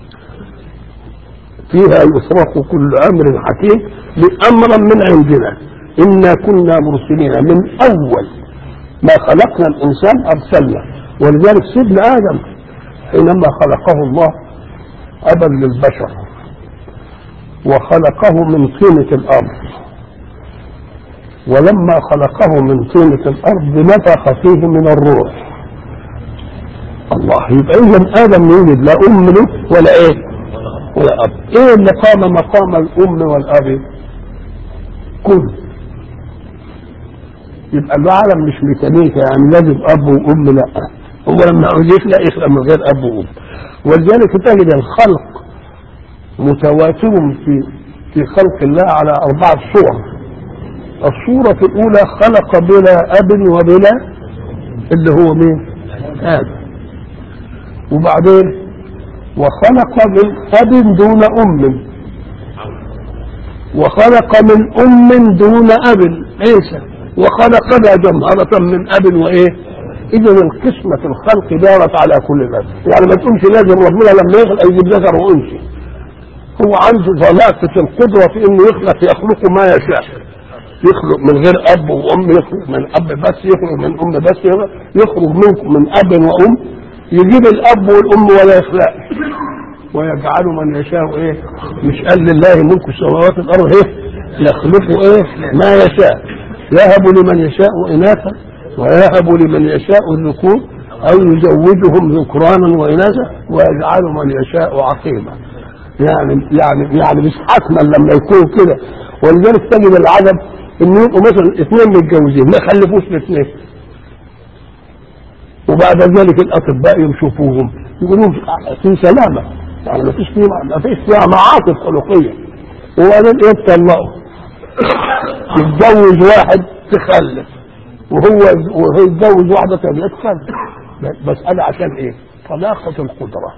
فيها يفرق كل امر حكيم بامرا من عندنا انا كنا مرسلين من اول ما خلقنا الانسان ارسلنا ولذلك سيدنا ادم حينما خلقه الله ابا للبشر وخلقه من طينه الارض ولما خلقه من طينه الارض نفخ فيه من الروح الله يبقى اذا ادم يولد لا ام له ولا ايه ولا اب ايه اللي قام مقام الام والاب كل يبقى العالم مش ميكانيكا يعني لازم اب وام لا هو لما عاوز يخلق يخلق من غير اب وام ولذلك تجد الخلق متواتر في في خلق الله على اربعه صور الصورة الأولى خلق بلا أب وبلا اللي هو مين؟ آدم وبعدين وخلق من أب دون أم وخلق من أم دون أب عيسى وخلقنا جمهرة من أب وإيه؟ إذا القسمة الخلق دارت على كل الناس يعني ما تقولش لازم ربنا لما يخلق يجيب ذكر وأنثى هو عنده ظلافة القدرة في إنه يخلق يخلق ما يشاء يخلق من غير أب وأم يخلق من أب بس يخلق من أم بس يخلق, يخرج منكم من أب وأم يجيب الأب والأم ولا يخلق ويجعل من يشاء إيه مش قال لله ملك السماوات والأرض إيه يخلق إيه ما يشاء يهب لمن يشاء إناثا ويهب لمن يشاء الذكور أو يزوجهم ذكرانا وإناثا ويجعل من يشاء عقيما يعني يعني يعني مش حتما لما يكون كده ولذلك تجد العدد ان يبقوا مثلا اثنين متجوزين ما خلفوش الاثنين وبعد ذلك الاطباء يشوفوهم يقولوا في سلامه يعني ما فيش فيها ما فيش فيها معاطف خلقيه وبعدين ايه تطلقوا يتجوز واحد تخلف وهو وهو يتجوز واحده ثانيه تخلف مساله عشان ايه؟ طلاقه القدره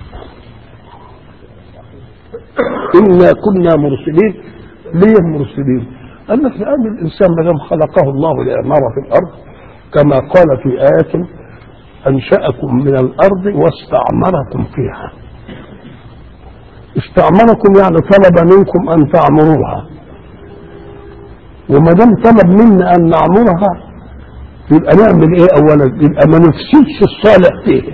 إنا كنا مرسلين ليه مرسلين؟ قال لك لأن الإنسان ما دام خلقه الله لإمارة في الأرض كما قال في آية أنشأكم من الأرض واستعمركم فيها استعمركم يعني طلب منكم أن تعمروها وما دام طلب منا أن نعمرها يبقى نعمل إيه أولا؟ يبقى ما نفسدش الصالح فيه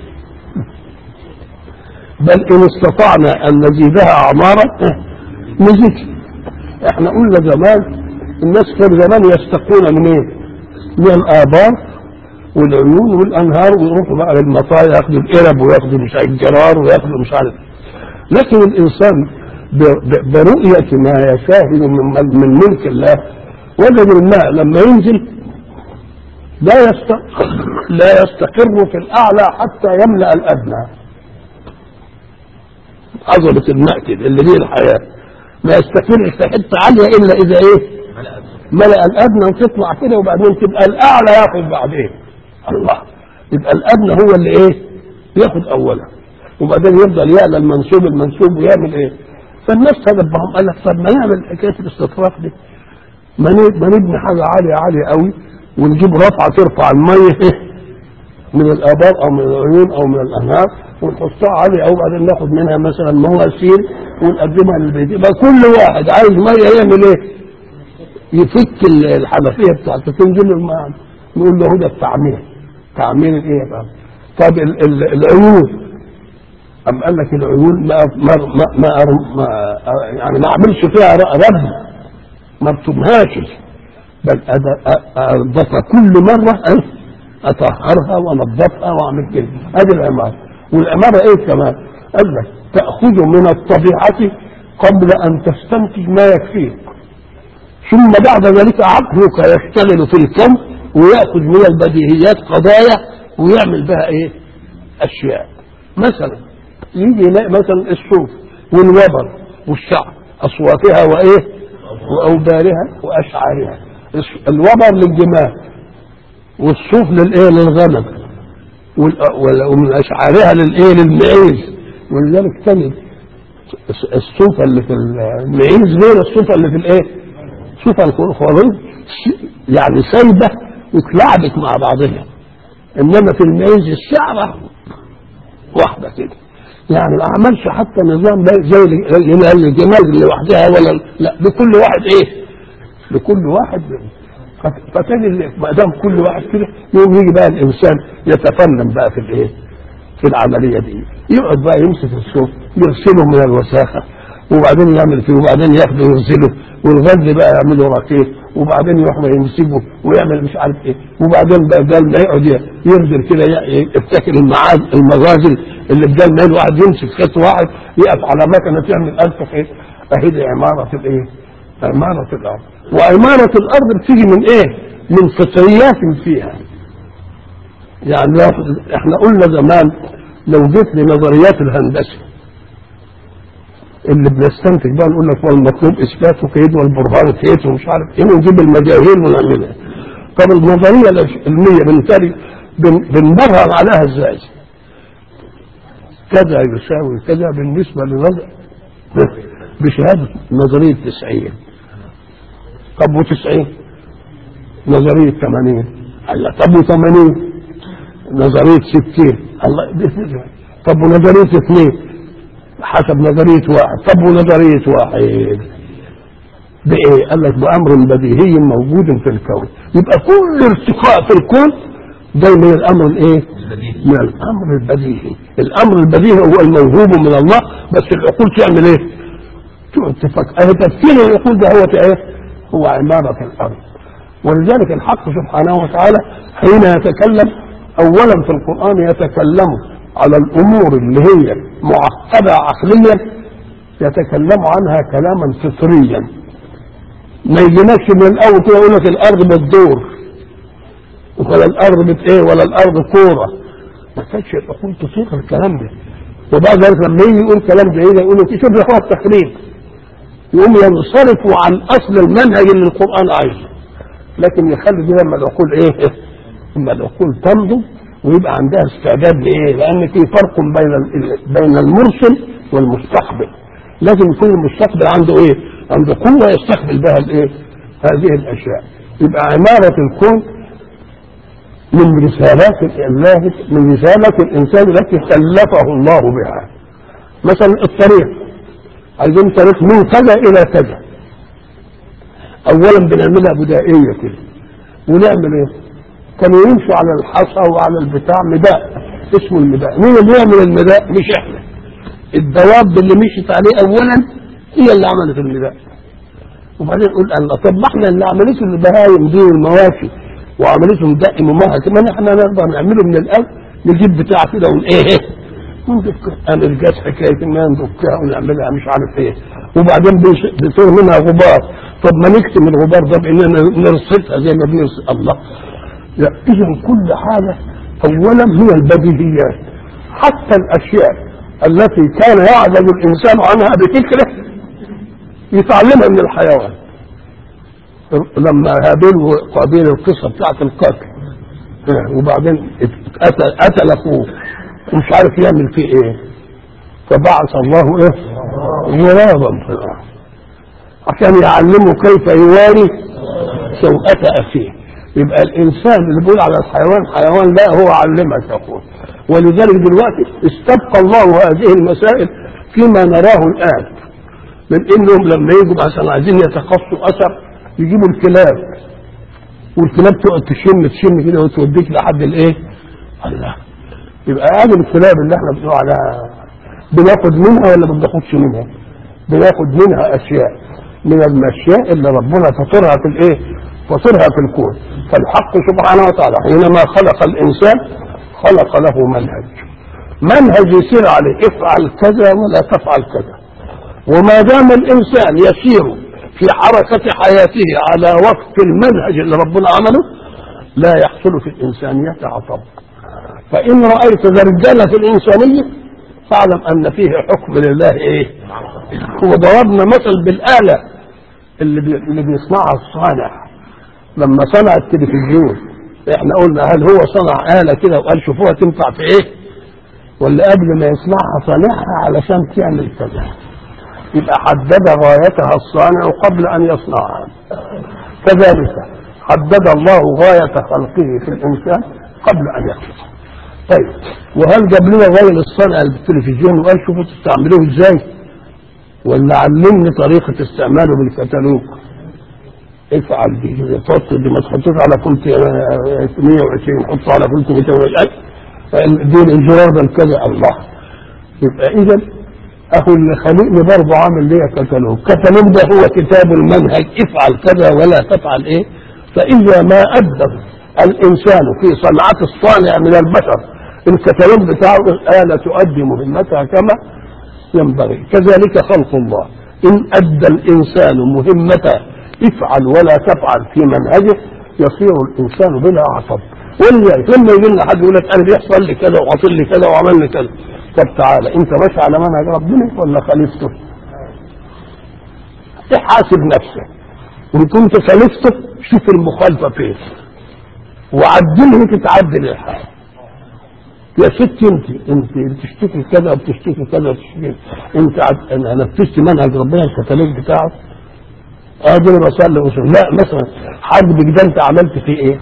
بل ان استطعنا ان نزيدها اعمارا نزيد احنا قلنا زمان الناس كان زمان يستقون من ايه؟ من الابار والعيون والانهار ويروحوا بقى للمطايا ياخدوا القرب وياخدوا مش عارف الجرار وياخدوا مش عارف لكن الانسان برؤية ما يشاهد من من ملك الله وجد الماء لما ينزل لا يستقر لا يستقر في الاعلى حتى يملا الادنى عظمة الماء كده اللي دي الحياة ما يستقرش في حتة عالية إلا إذا إيه؟ ملأ الأدنى وتطلع كده وبعدين تبقى الأعلى ياخد بعدين الله يبقى الأدنى هو اللي إيه؟ ياخد أولا وبعدين يفضل يعلى المنسوب المنسوب ويعمل إيه؟ فالناس تنبههم قال لك طب ما نعمل حكاية الاستطراف دي ما ما نبني حاجة عالية عالية قوي ونجيب رفعة ترفع المية من الآبار أو من العيون أو من الأنهار ونحطها عليه او بعدين ناخد منها مثلا مواسير ونقدمها للبيت يبقى كل واحد عايز ميه يعمل ايه؟ يفك الحنفيه بتاعته تنزل الماء نقول له ده التعمير تعمير الايه بقى؟ طب ال ال العيون أم قال لك العيون ما ما ما, ما, ما يعني ما اعملش فيها رب ما ارتمهاش بل انضفها كل مره اطهرها وانضفها واعمل كده ادي العماره والعمارة ايه كمان قال لك تأخذ من الطبيعة قبل أن تستنتج ما يكفيك ثم بعد ذلك عقلك يشتغل في الكون ويأخذ من البديهيات قضايا ويعمل بها ايه أشياء مثلا يجي يلاقي مثلا الصوف والوبر والشعر أصواتها وإيه وأوبارها وأشعارها الوبر للجمال والصوف للإيه للغنم وال- وال- ومن اشعارها للايه للمعيز ولذلك تجد الس- الصوفه اللي في المعيز غير الصوفه اللي في الايه؟ صوفه الخوارزم يعني سايبه واتلعبت مع بعضها انما في المعيز الشعره واحده كده يعني ما عملش حتى نظام بقى زي ال- ال- الجمال اللي لوحدها ولا لا لكل واحد ايه؟ لكل واحد فت- فتجد ما دام كل واحد كده يوم يجي بقى الانسان يتفنن بقى في الايه؟ في العمليه دي يقعد بقى يمسك الصوف يغسله من الوساخه وبعدين يعمل فيه وبعدين ياخده يغسله والغزل بقى يعمله رقيق وبعدين يروح يمسكه ويعمل مش عارف ايه وبعدين بقى بدل ما يقعد يغزل كده ي- يفتكر المعاد المغازل اللي بدل ما الواحد يمسك خط واحد يقف على مكنه تعمل الف ايه اهي دي عماره الايه؟ عماره الارض وعماره الارض بتيجي من ايه؟ من فطريات فيها يعني لو احنا قلنا زمان لو جيت لنظريات الهندسه اللي بنستنتج بقى نقول لك والمطلوب اثباته كيد والبرهان كيد ومش عارف ايه ونجيب المجاهيل ونعملها طب النظريه العلميه بنتاري بن- بنبرهن عليها ازاي؟ كذا يساوي كذا بالنسبه لنظر بشهاده نظريه 90 طب و90 نظريه 80 الله طب و80 نظريه 60 الله ده- طب ونظريه 2 حسب نظريه واحد طب ونظريه واحد بايه؟ قال لك بامر بديهي موجود في الكون يبقى كل ارتقاء في الكون جاي من الامر الايه؟ من الامر البديهي الامر البديهي هو الموهوب من الله بس العقول تعمل ايه؟ تقعد تفكر اهي تفكير العقول ده هو ايه؟ هو عمارة الارض ولذلك الحق سبحانه وتعالى حين يتكلم اولا في القران يتكلم على الامور اللي هي معقده عقليا يتكلم عنها كلاما فطريا ما يجيناش من الاول كده يقول لك الارض بتدور ولا الارض بت ايه ولا الارض كوره ما كانش العقول تطيق الكلام ده وبعد ذلك لما يجي يقول كلام زي ده يقول لك شوف ده هو التقليد يقوم ينصرفوا عن اصل المنهج اللي القران عايزه لكن يخلي دي لما العقول ايه لما العقول تنضج ويبقى عندها استعداد لايه؟ لان في فرق بين ال- بين المرسل والمستقبل لازم يكون المستقبل عنده ايه؟ عنده قوه يستقبل بها الايه؟ هذه الاشياء يبقى عماره الكون من رسالات الله من رسالة الإنسان التي كلفه الله بها مثلا الطريق عايزين طريق من كذا إلى كذا أولا بنعملها بدائية كده ونعمل إيه؟ كانوا يمشوا على الحصى وعلى البتاع مداء اسمه المداء مين اللي يعمل المداء؟ مش إحنا الدواب اللي مشيت عليه أولا هي اللي عملت المداء وبعدين نقول الله طب ما احنا اللي عملته البهايم دي والمواشي وعملتهم دق ممهد كمان احنا نقدر نعمله من الاول نجيب بتاع كده ون ايه وندكها انا الجاز حكايه ان ندكها ونعملها مش عارف ايه وبعدين بيص- بيصير منها غبار طب ما نكتم الغبار ده باننا نرصدها زي ما بنرصد الله لا اذا كل حاجه اولا هي البديهيات حتى الاشياء التي كان يعجز الانسان عنها بفكره يتعلمها من الحيوان لما هابيل وقابيل القصه بتاعت القتل اه، وبعدين قتل قتل اخوه ومش عارف يعمل فيه ايه فبعث الله ايه غرابا في الارض عشان يعلمه كيف يواري سوءة اخيه يبقى الانسان اللي بيقول على الحيوان حيوان لا هو علمك يا اخوه ولذلك دلوقتي استبقى الله هذه المسائل فيما نراه الان من انهم لما يجوا مثلا عايزين يتقصوا اثر يجيبوا الكلاب والكلاب تقعد تشم تشم كده وتوديك لحد الايه؟ الله يبقى هذه الكلاب اللي احنا بنقول عليها بناخد منها ولا ما بناخدش منها؟ بناخد منها اشياء من الاشياء اللي ربنا فطرها في الايه؟ فطرها في الكون فالحق سبحانه وتعالى حينما خلق الانسان خلق له منهج منهج يسير عليه افعل كذا ولا تفعل كذا وما دام الانسان يسير في حركة حياته على وفق المنهج اللي ربنا عمله لا يحصل في الإنسانية عطب فإن رأيت زرجلة في الإنسانية فاعلم أن فيه حكم لله إيه وضربنا مثل بالآلة اللي, بي... اللي بيصنعها الصانع لما صنع التلفزيون احنا قلنا هل هو صنع آلة كده وقال شوفوها تنفع في ايه ولا قبل ما يصنعها صنعها علشان تعمل كذا يبقى حدد غايتها الصانع قبل ان يصنعها كذلك حدد الله غاية خلقه في الإنسان قبل أن يخلقه طيب وهل جاب لنا غاية الصنع بالتلفزيون وقال شوفوا تستعملوه ازاي ولا علمني طريقة استعماله بالكتالوج افعل دي تحط دي ما تحطوش على فولت 120 حطه على فولت 220 دي الانزرار ده كذا الله يبقى اذا اخو اللي خلقني برضه عامل ليا كتالوج كتالوج ده هو كتاب المنهج افعل كذا ولا تفعل ايه فاذا ما ادى الانسان في صنعه الصانع من البشر الكتالوج بتاعه الاله تؤدي مهمتها كما ينبغي كذلك خلق الله ان ادى الانسان مهمته افعل ولا تفعل في منهجه يصير الانسان بلا عصب ولذلك لما يجي لنا حد يقول لك انا بيحصل لي كذا وحصل لي كذا وعمل لي كذا طب تعالى انت ماشي على منهج ربنا ولا خالفته؟ احاسب نفسك ان كنت خالفته شوف المخالفه فين وعدله تتعدل الحال يا ست انت انت بتشتكي كذا وبتشتكي كذا وبتشتكي انت عد... انا نفذت منهج ربنا الكتالوج بتاعه ادي انا بصلي وصل لا مثلا حاجبك ده انت عملت فيه ايه؟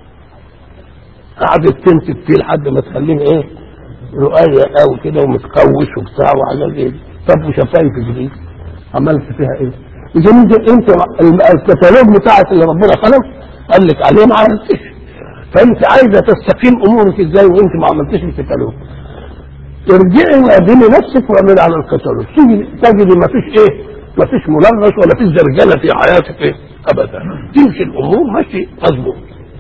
قعدت تمسك فيه لحد ما تخليه ايه؟ رؤية قوي كده ومتقوش وبتاع وحاجات ايه طب وشفايفك دي عملت فيها ايه؟ اذا انت انت الكتالوج بتاعك اللي ربنا خلق قال لك عليه ما عملتش فانت عايزه تستقيم امورك ازاي وانت ما عملتش الكتالوج ارجعي وقدمي نفسك واعملي على الكتالوج تيجي تجدي ما فيش ايه ما فيش ملغص ولا فيش زرجله في حياتك ايه ابدا تمشي الامور ماشي مظبوط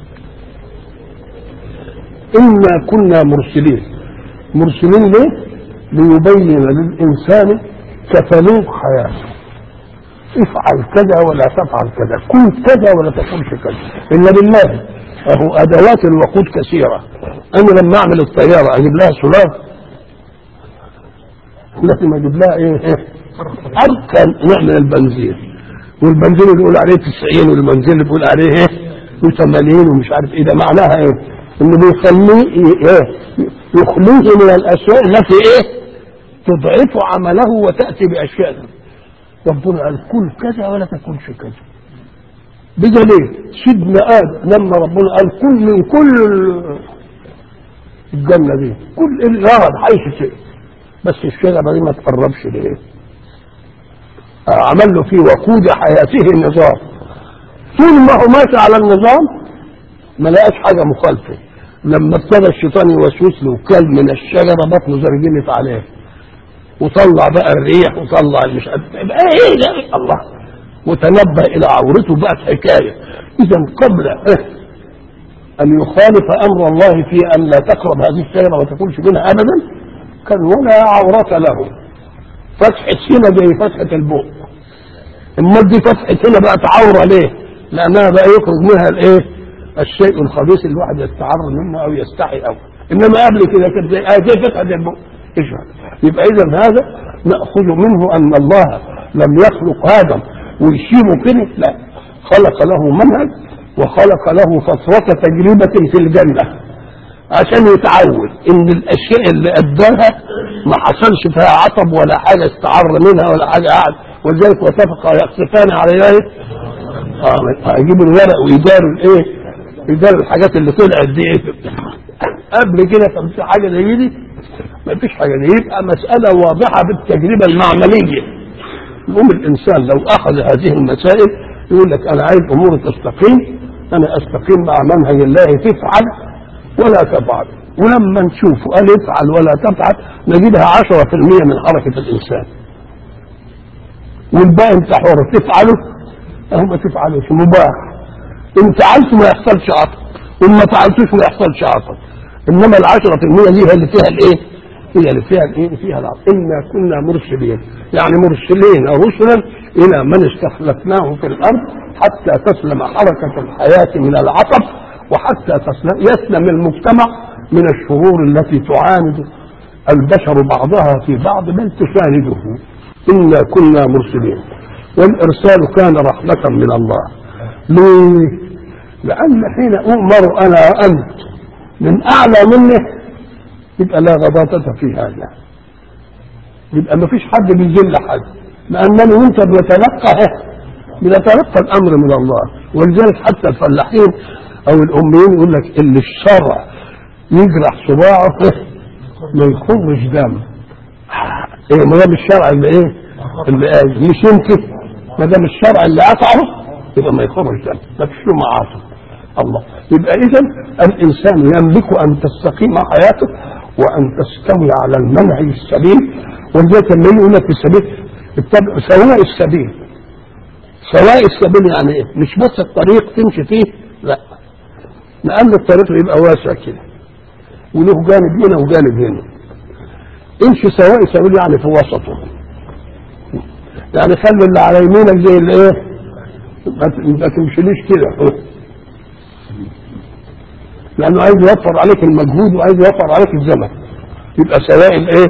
انا كنا مرسلين مرسلين ليه ليبين للانسان كتالوج حياته افعل كذا ولا تفعل كذا كن كذا ولا تكونش كذا الا بالله اهو ادوات الوقود كثيره انا لما اعمل الطياره اجيب لها سولار لازم اجيب لها ايه اركن نعمل البنزين والبنزين اللي يقول عليه 90 والبنزين اللي بيقول عليه ايه 80 ومش عارف ايه ده معناها ايه انه بيخليه ايه يخليه من الاشياء التي ايه تضعف عمله وتاتي باشياء ربنا قال كل كذا ولا تكونش كذا بدليل سيدنا ادم لما ربنا قال كل من كل الجنه دي كل الغرض حيث شيء بس الشجره دي ما تقربش ليه عمل له في وقود حياته النظام طول ما هو ماشي على النظام ما لقاش حاجه مخالفه لما ابتدى الشيطان يوسوس له وكل من الشجره بطنه زرجنت عليه وطلع بقى الريح وطلع مش بقى ايه ده الله وتنبه الى عورته بقت حكايه اذا قبل ان يخالف امر الله في ان لا تقرب هذه الشجره وما تكونش منها ابدا كان ولا عورة له فتحة هنا زي فتحة البوق اما دي فتحة هنا بقت عورة ليه؟ لانها بقى يخرج منها الايه؟ الشيء الخبيث اللي الواحد يستعر منه او يستحي او انما قبل كده كانت زي آه زي فتحة البوق اشهد يبقى اذا هذا ناخذ منه ان الله لم يخلق ادم ويشيله كده لا خلق له منهج وخلق له فترة تجربة في الجنة عشان يتعود ان الاشياء اللي اداها ما حصلش فيها عطب ولا حاجه استعر منها ولا حاجه قعد ولذلك واتفقا يقصفان على ايه؟ اه يجيبوا الورق ويداروا الايه؟ يداروا الحاجات اللي طلعت دي ايه؟ قبل كده كان في حاجه زي دي ما فيش حاجه دي يبقى مساله واضحه بالتجربه المعمليه يقوم الانسان لو اخذ هذه المسائل يقول لك انا عايز اموري تستقيم انا استقيم مع منهج الله تفعل ولا تفعل ولما نشوف قال افعل ولا تفعل نجدها عشرة في المية من حركة الإنسان والباقي انت حر تفعله أو ما تفعلوش مباح إن فعلته ما يحصلش عطب وإن ما فعلتوش ما يحصلش عطب إنما العشرة في المية دي هي اللي فيها الإيه؟ هي اللي فيها الإيه؟ فيها العطب إنا كنا مرسلين يعني مرسلين رسلا إلى من استخلفناه في الأرض حتى تسلم حركة الحياة من العطب وحتى تسلم يسلم المجتمع من الشرور التي تعاند البشر بعضها في بعض بل تسانده إنا كنا مرسلين والإرسال كان رحمة من الله ليه؟ لأن حين أؤمر أنا وأنت من أعلى منه يبقى لا غضاضة في هذا يبقى ما فيش حد بيذل حد لأنني وأنت بنتلقى بنتلقى الأمر من الله ولذلك حتى الفلاحين أو الأميين يقول لك اللي الشرع يجرح صباعه ما يخرج دم ايه ما دام الشرع اللي ايه اللي قال مش يمكن ما دام الشرع اللي قطعه يبقى ما يخرج دم ما فيش له معاصي الله يبقى اذا الانسان يملك ان تستقيم حياته وان تستوي على المنهج السليم ولذلك لما يقول لك السبيل اتبع سواء السبيل سواء السبيل يعني ايه مش بس الطريق تمشي فيه لا لان الطريق يبقى واسع كده وله جانب هنا وجانب هنا امشي سواء سبيل يعني في وسطه يعني خلي اللي على يمينك زي اللي ايه ما تمشيليش كده لانه عايز يوفر عليك المجهود وعايز يوفر عليك الزمن يبقى سواء الايه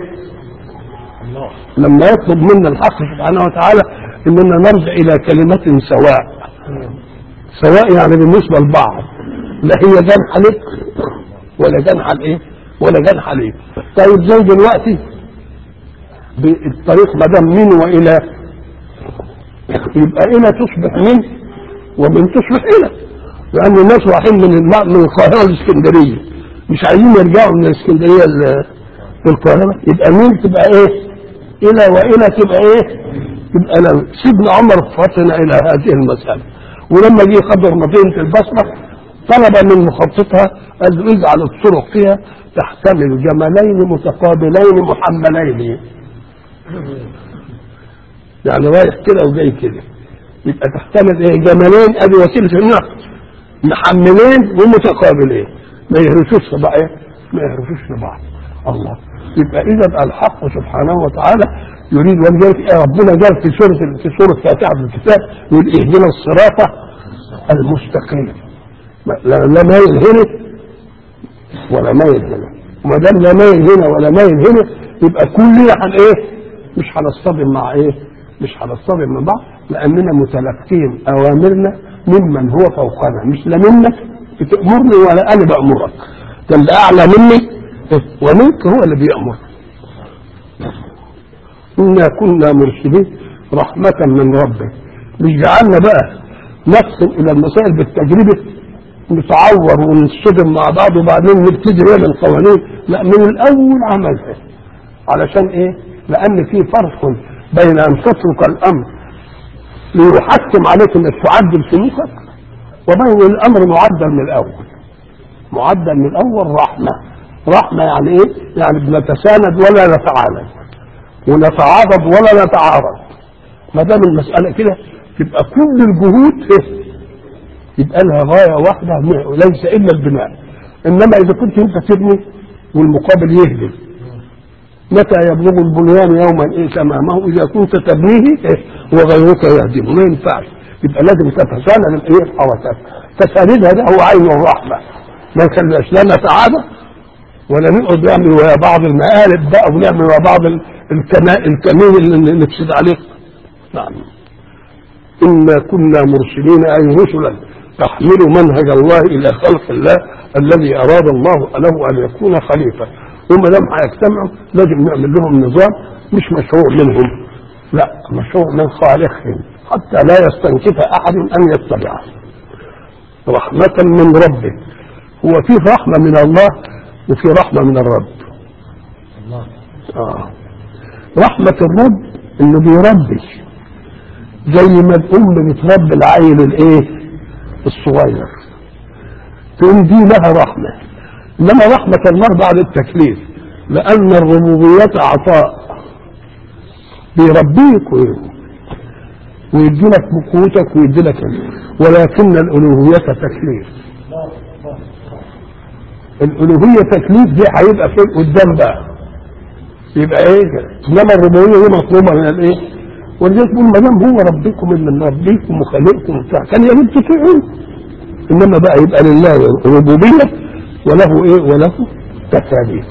لما يطلب منا الحق سبحانه وتعالى اننا نرجع الى كلمة سواء سواء يعني بالنسبة لبعض لا هي جنح لك ولا جنح الايه ولا جنح عليه طيب زي دلوقتي بالطريق ما دام من والى يبقى الى تصبح من ومن تصبح الى لان الناس رايحين من الم- من القاهره لاسكندريه مش عايزين يرجعوا من الاسكندريه ل- للقاهره يبقى من تبقى ايه الى والى تبقى ايه يبقى لو سيدنا عمر فطن الى هذه المساله ولما جه خبر مدينه البصره طلب من مخططها قال له اجعل الطرق فيها تحتمل جملين متقابلين محملين يعني رايح كده وجاي كده يبقى تحتمل ايه جملين ادي وسيله النقل محملين ومتقابلين ما يهرسوش في بعض إيه؟ ما يهرسوش في بعض الله يبقى اذا الحق سبحانه وتعالى يريد ولذلك إيه ربنا قال في سوره في سوره فاتحه الكتاب يقول اهدنا الصراط المستقيم لا لا مايل هنا ولا مايل هنا وما دام لا مايل هنا ولا مايل هنا يبقى كلنا هن ايه مش هنصطدم مع ايه مش هنصطدم من بعض لاننا متلقين اوامرنا ممن هو فوقنا مش لا منك بتامرني ولا انا بامرك ده اللي اعلى مني ومنك هو اللي بيامر انا كنا مرسلين رحمه من ربك مش جعلنا بقى نقسم الى المسائل بالتجربه نتعور ونصطدم مع بعض وبعدين نبتدي هنا القوانين لا من الاول عملها علشان ايه؟ لان في فرق بين ان تترك الامر ليحتم عليك انك تعدل سلوكك وبين الامر معدل من الاول معدل من الاول رحمه رحمه يعني ايه؟ يعني بنتساند ولا نتعاند ونتعاضد ولا نتعارض ما دام المساله كده تبقى كل الجهود إيه؟ يبقى لها غايه واحده ليس الا البناء انما اذا كنت انت تبني والمقابل يهدم متى يبلغ البنيان يوما ايه تمامه اذا كنت تبنيه إيه وغيرك يهدمه ما ينفعش يبقى لازم تتساند الايه الحركات تساندها ده هو عين الرحمه ما يخليهاش لا نتعادى ولا نقعد نعمل ويا بعض المقالب بقى ونعمل ويا بعض الكما- الكمين اللي نفسد عليه نعم إنا كنا مرسلين أي رسلا تحمل منهج الله إلى خلق الله الذي أراد الله له أن يكون خليفة وما دام هيجتمعوا لازم نعمل لهم نظام مش مشروع منهم لا مشروع من خالقهم حتى لا يستنكف أحد أن يتبعه رحمة من ربه هو في رحمة من الله وفي رحمة من الرب آه. رحمة الرب انه بيربي زي ما الام بتربي العيل الايه الصغير تقوم دي لها رحمة انما رحمة الله بعد التكليف لان الربوبية عطاء بيربيك وي- ويدي لك قوتك ويدي لك ولكن الالوهية تكليف الالوهية تكليف دي هيبقى فين قدام بقى يبقى ايه انما الربوبيه دي مطلوبه من الايه ولذلك بيقول ما دام هو ربكم اللي مربيكم وخالقكم وبتاع كان يجب تطيعوه انما بقى يبقى لله ربوبيه وله ايه وله تكاليف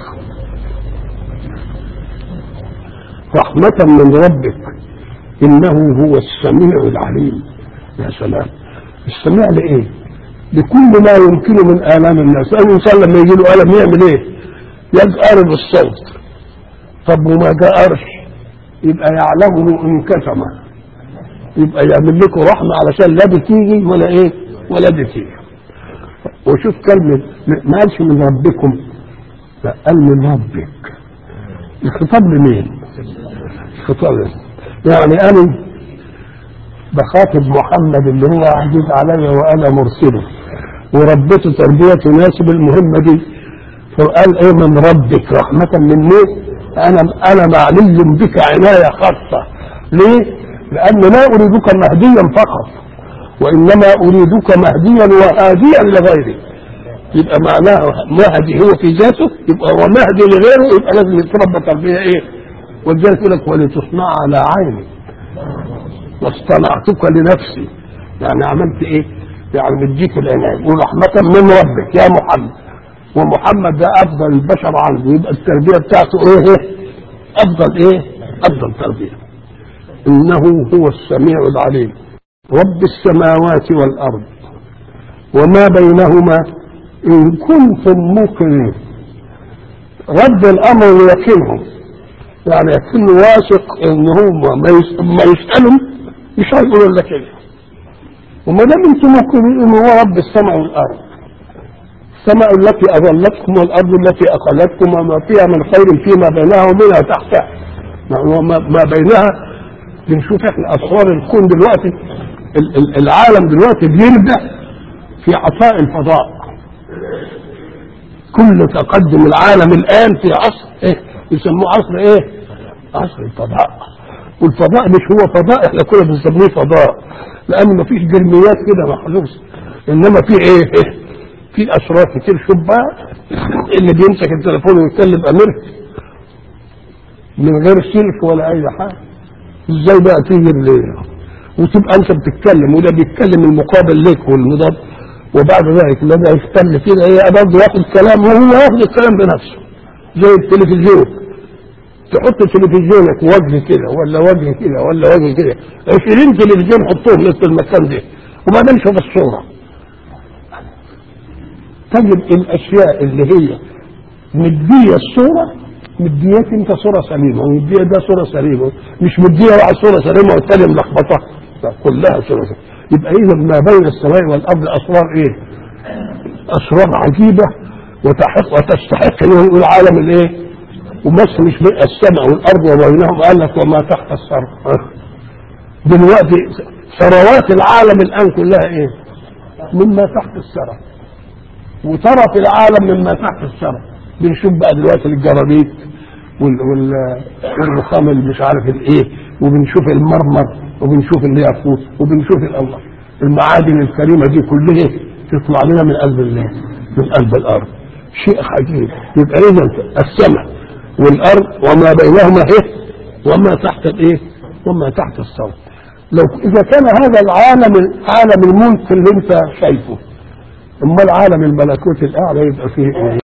رحمة من ربك إنه هو السميع العليم يا سلام السميع لإيه؟ بكل ما يمكنه من آلام الناس الإنسان لما يجي له ألم يعمل إيه يجأر بالصوت طب وما جأرش يبقى يعلمه إن كتم يبقى يعمل لكم رحمة علشان لا دي تيجي ولا إيه ولا دي تيجي وشوف كلمة ما قالش من ربكم لا قال من ربك الخطاب لمين؟ الخطاب يعني أنا بخاطب محمد اللي هو عزيز علي وانا مرسله وربيته تربيه تناسب المهمه دي فقال ايه من ربك رحمه من مين انا انا معلي بك عنايه خاصه ليه لان لا اريدك مهديا فقط وانما اريدك مهديا وهاديا لغيري يبقى معناه مهدي هو في ذاته يبقى هو مهدي لغيره يبقى لازم يتربى تربيه ايه ولذلك يقول لك ولتصنع على عيني واصطنعتك لنفسي يعني عملت ايه يعني مديك العناية ورحمة من ربك يا محمد ومحمد ده افضل البشر عنده يبقى التربية بتاعته ايه افضل ايه افضل تربية انه هو السميع العليم رب السماوات والارض وما بينهما ان كنتم موقنين رد الامر يقينهم يعني يكون واثق ان هم ما يسالهم مش هيقولوا لك كده وما دام انتم ممكن ان هو رب السماء والارض السماء التي اظلتكم والارض التي اقلتكم وما فيها من خير فيما بينها ومنها تحتها ما بينها بنشوف احنا اسرار الكون دلوقتي العالم دلوقتي بيرجع في عطاء الفضاء كل تقدم العالم الان في عصر ايه يسموه عصر ايه عصر الفضاء والفضاء مش هو فضاء احنا كنا بنسميه فضاء لان ما فيش جرميات كده محذوفه انما في ايه في اسرار كتير شوف بقى اللي بيمسك التليفون ويتكلم امريكا من غير سلك ولا اي حاجه ازاي بقى تيجي الليل وتبقى انت بتتكلم وده بيتكلم المقابل لك والمضاد وبعد ذلك لا ده يستنى كده ايه برضه ياخد كلام وهو ياخد الكلام بنفسه زي التلفزيون تحط تلفزيونك وجه كده ولا وجه كده ولا وجه كده 20 تلفزيون حطوهم نفس المكان ده وبعدين شوف الصوره تجد الاشياء اللي هي مديه الصوره مديات انت صوره سليمه ومديه ده صوره سليمه مش مديه واحد صوره سليمه والثانيه ملخبطه لا كلها صوره سليمه يبقى اذا ما بين السماء والارض اسرار ايه؟ اسرار عجيبه وتحق وتستحق ان يقول عالم الايه؟ ومصر مش بقى السماء والارض وبينهم قال لك وما تحت الثرى دلوقتي ثروات العالم الان كلها ايه؟ مما تحت الثرى وترف العالم مما تحت الثرى بنشوف بقى دلوقتي الجرانيت وال وال والرخام اللي مش عارف الايه وبنشوف المرمر وبنشوف الياقوت وبنشوف الله المعادن الكريمه دي كلها تطلع لنا من قلب الله من قلب الارض شيء عجيب يبقى اذا السماء والارض وما بينهما ايه وما تحت الايه وما تحت الصوت لو اذا كان هذا العالم عالم الملك اللي انت شايفه امال عالم الملكوت الاعلى يبقى فيه ايه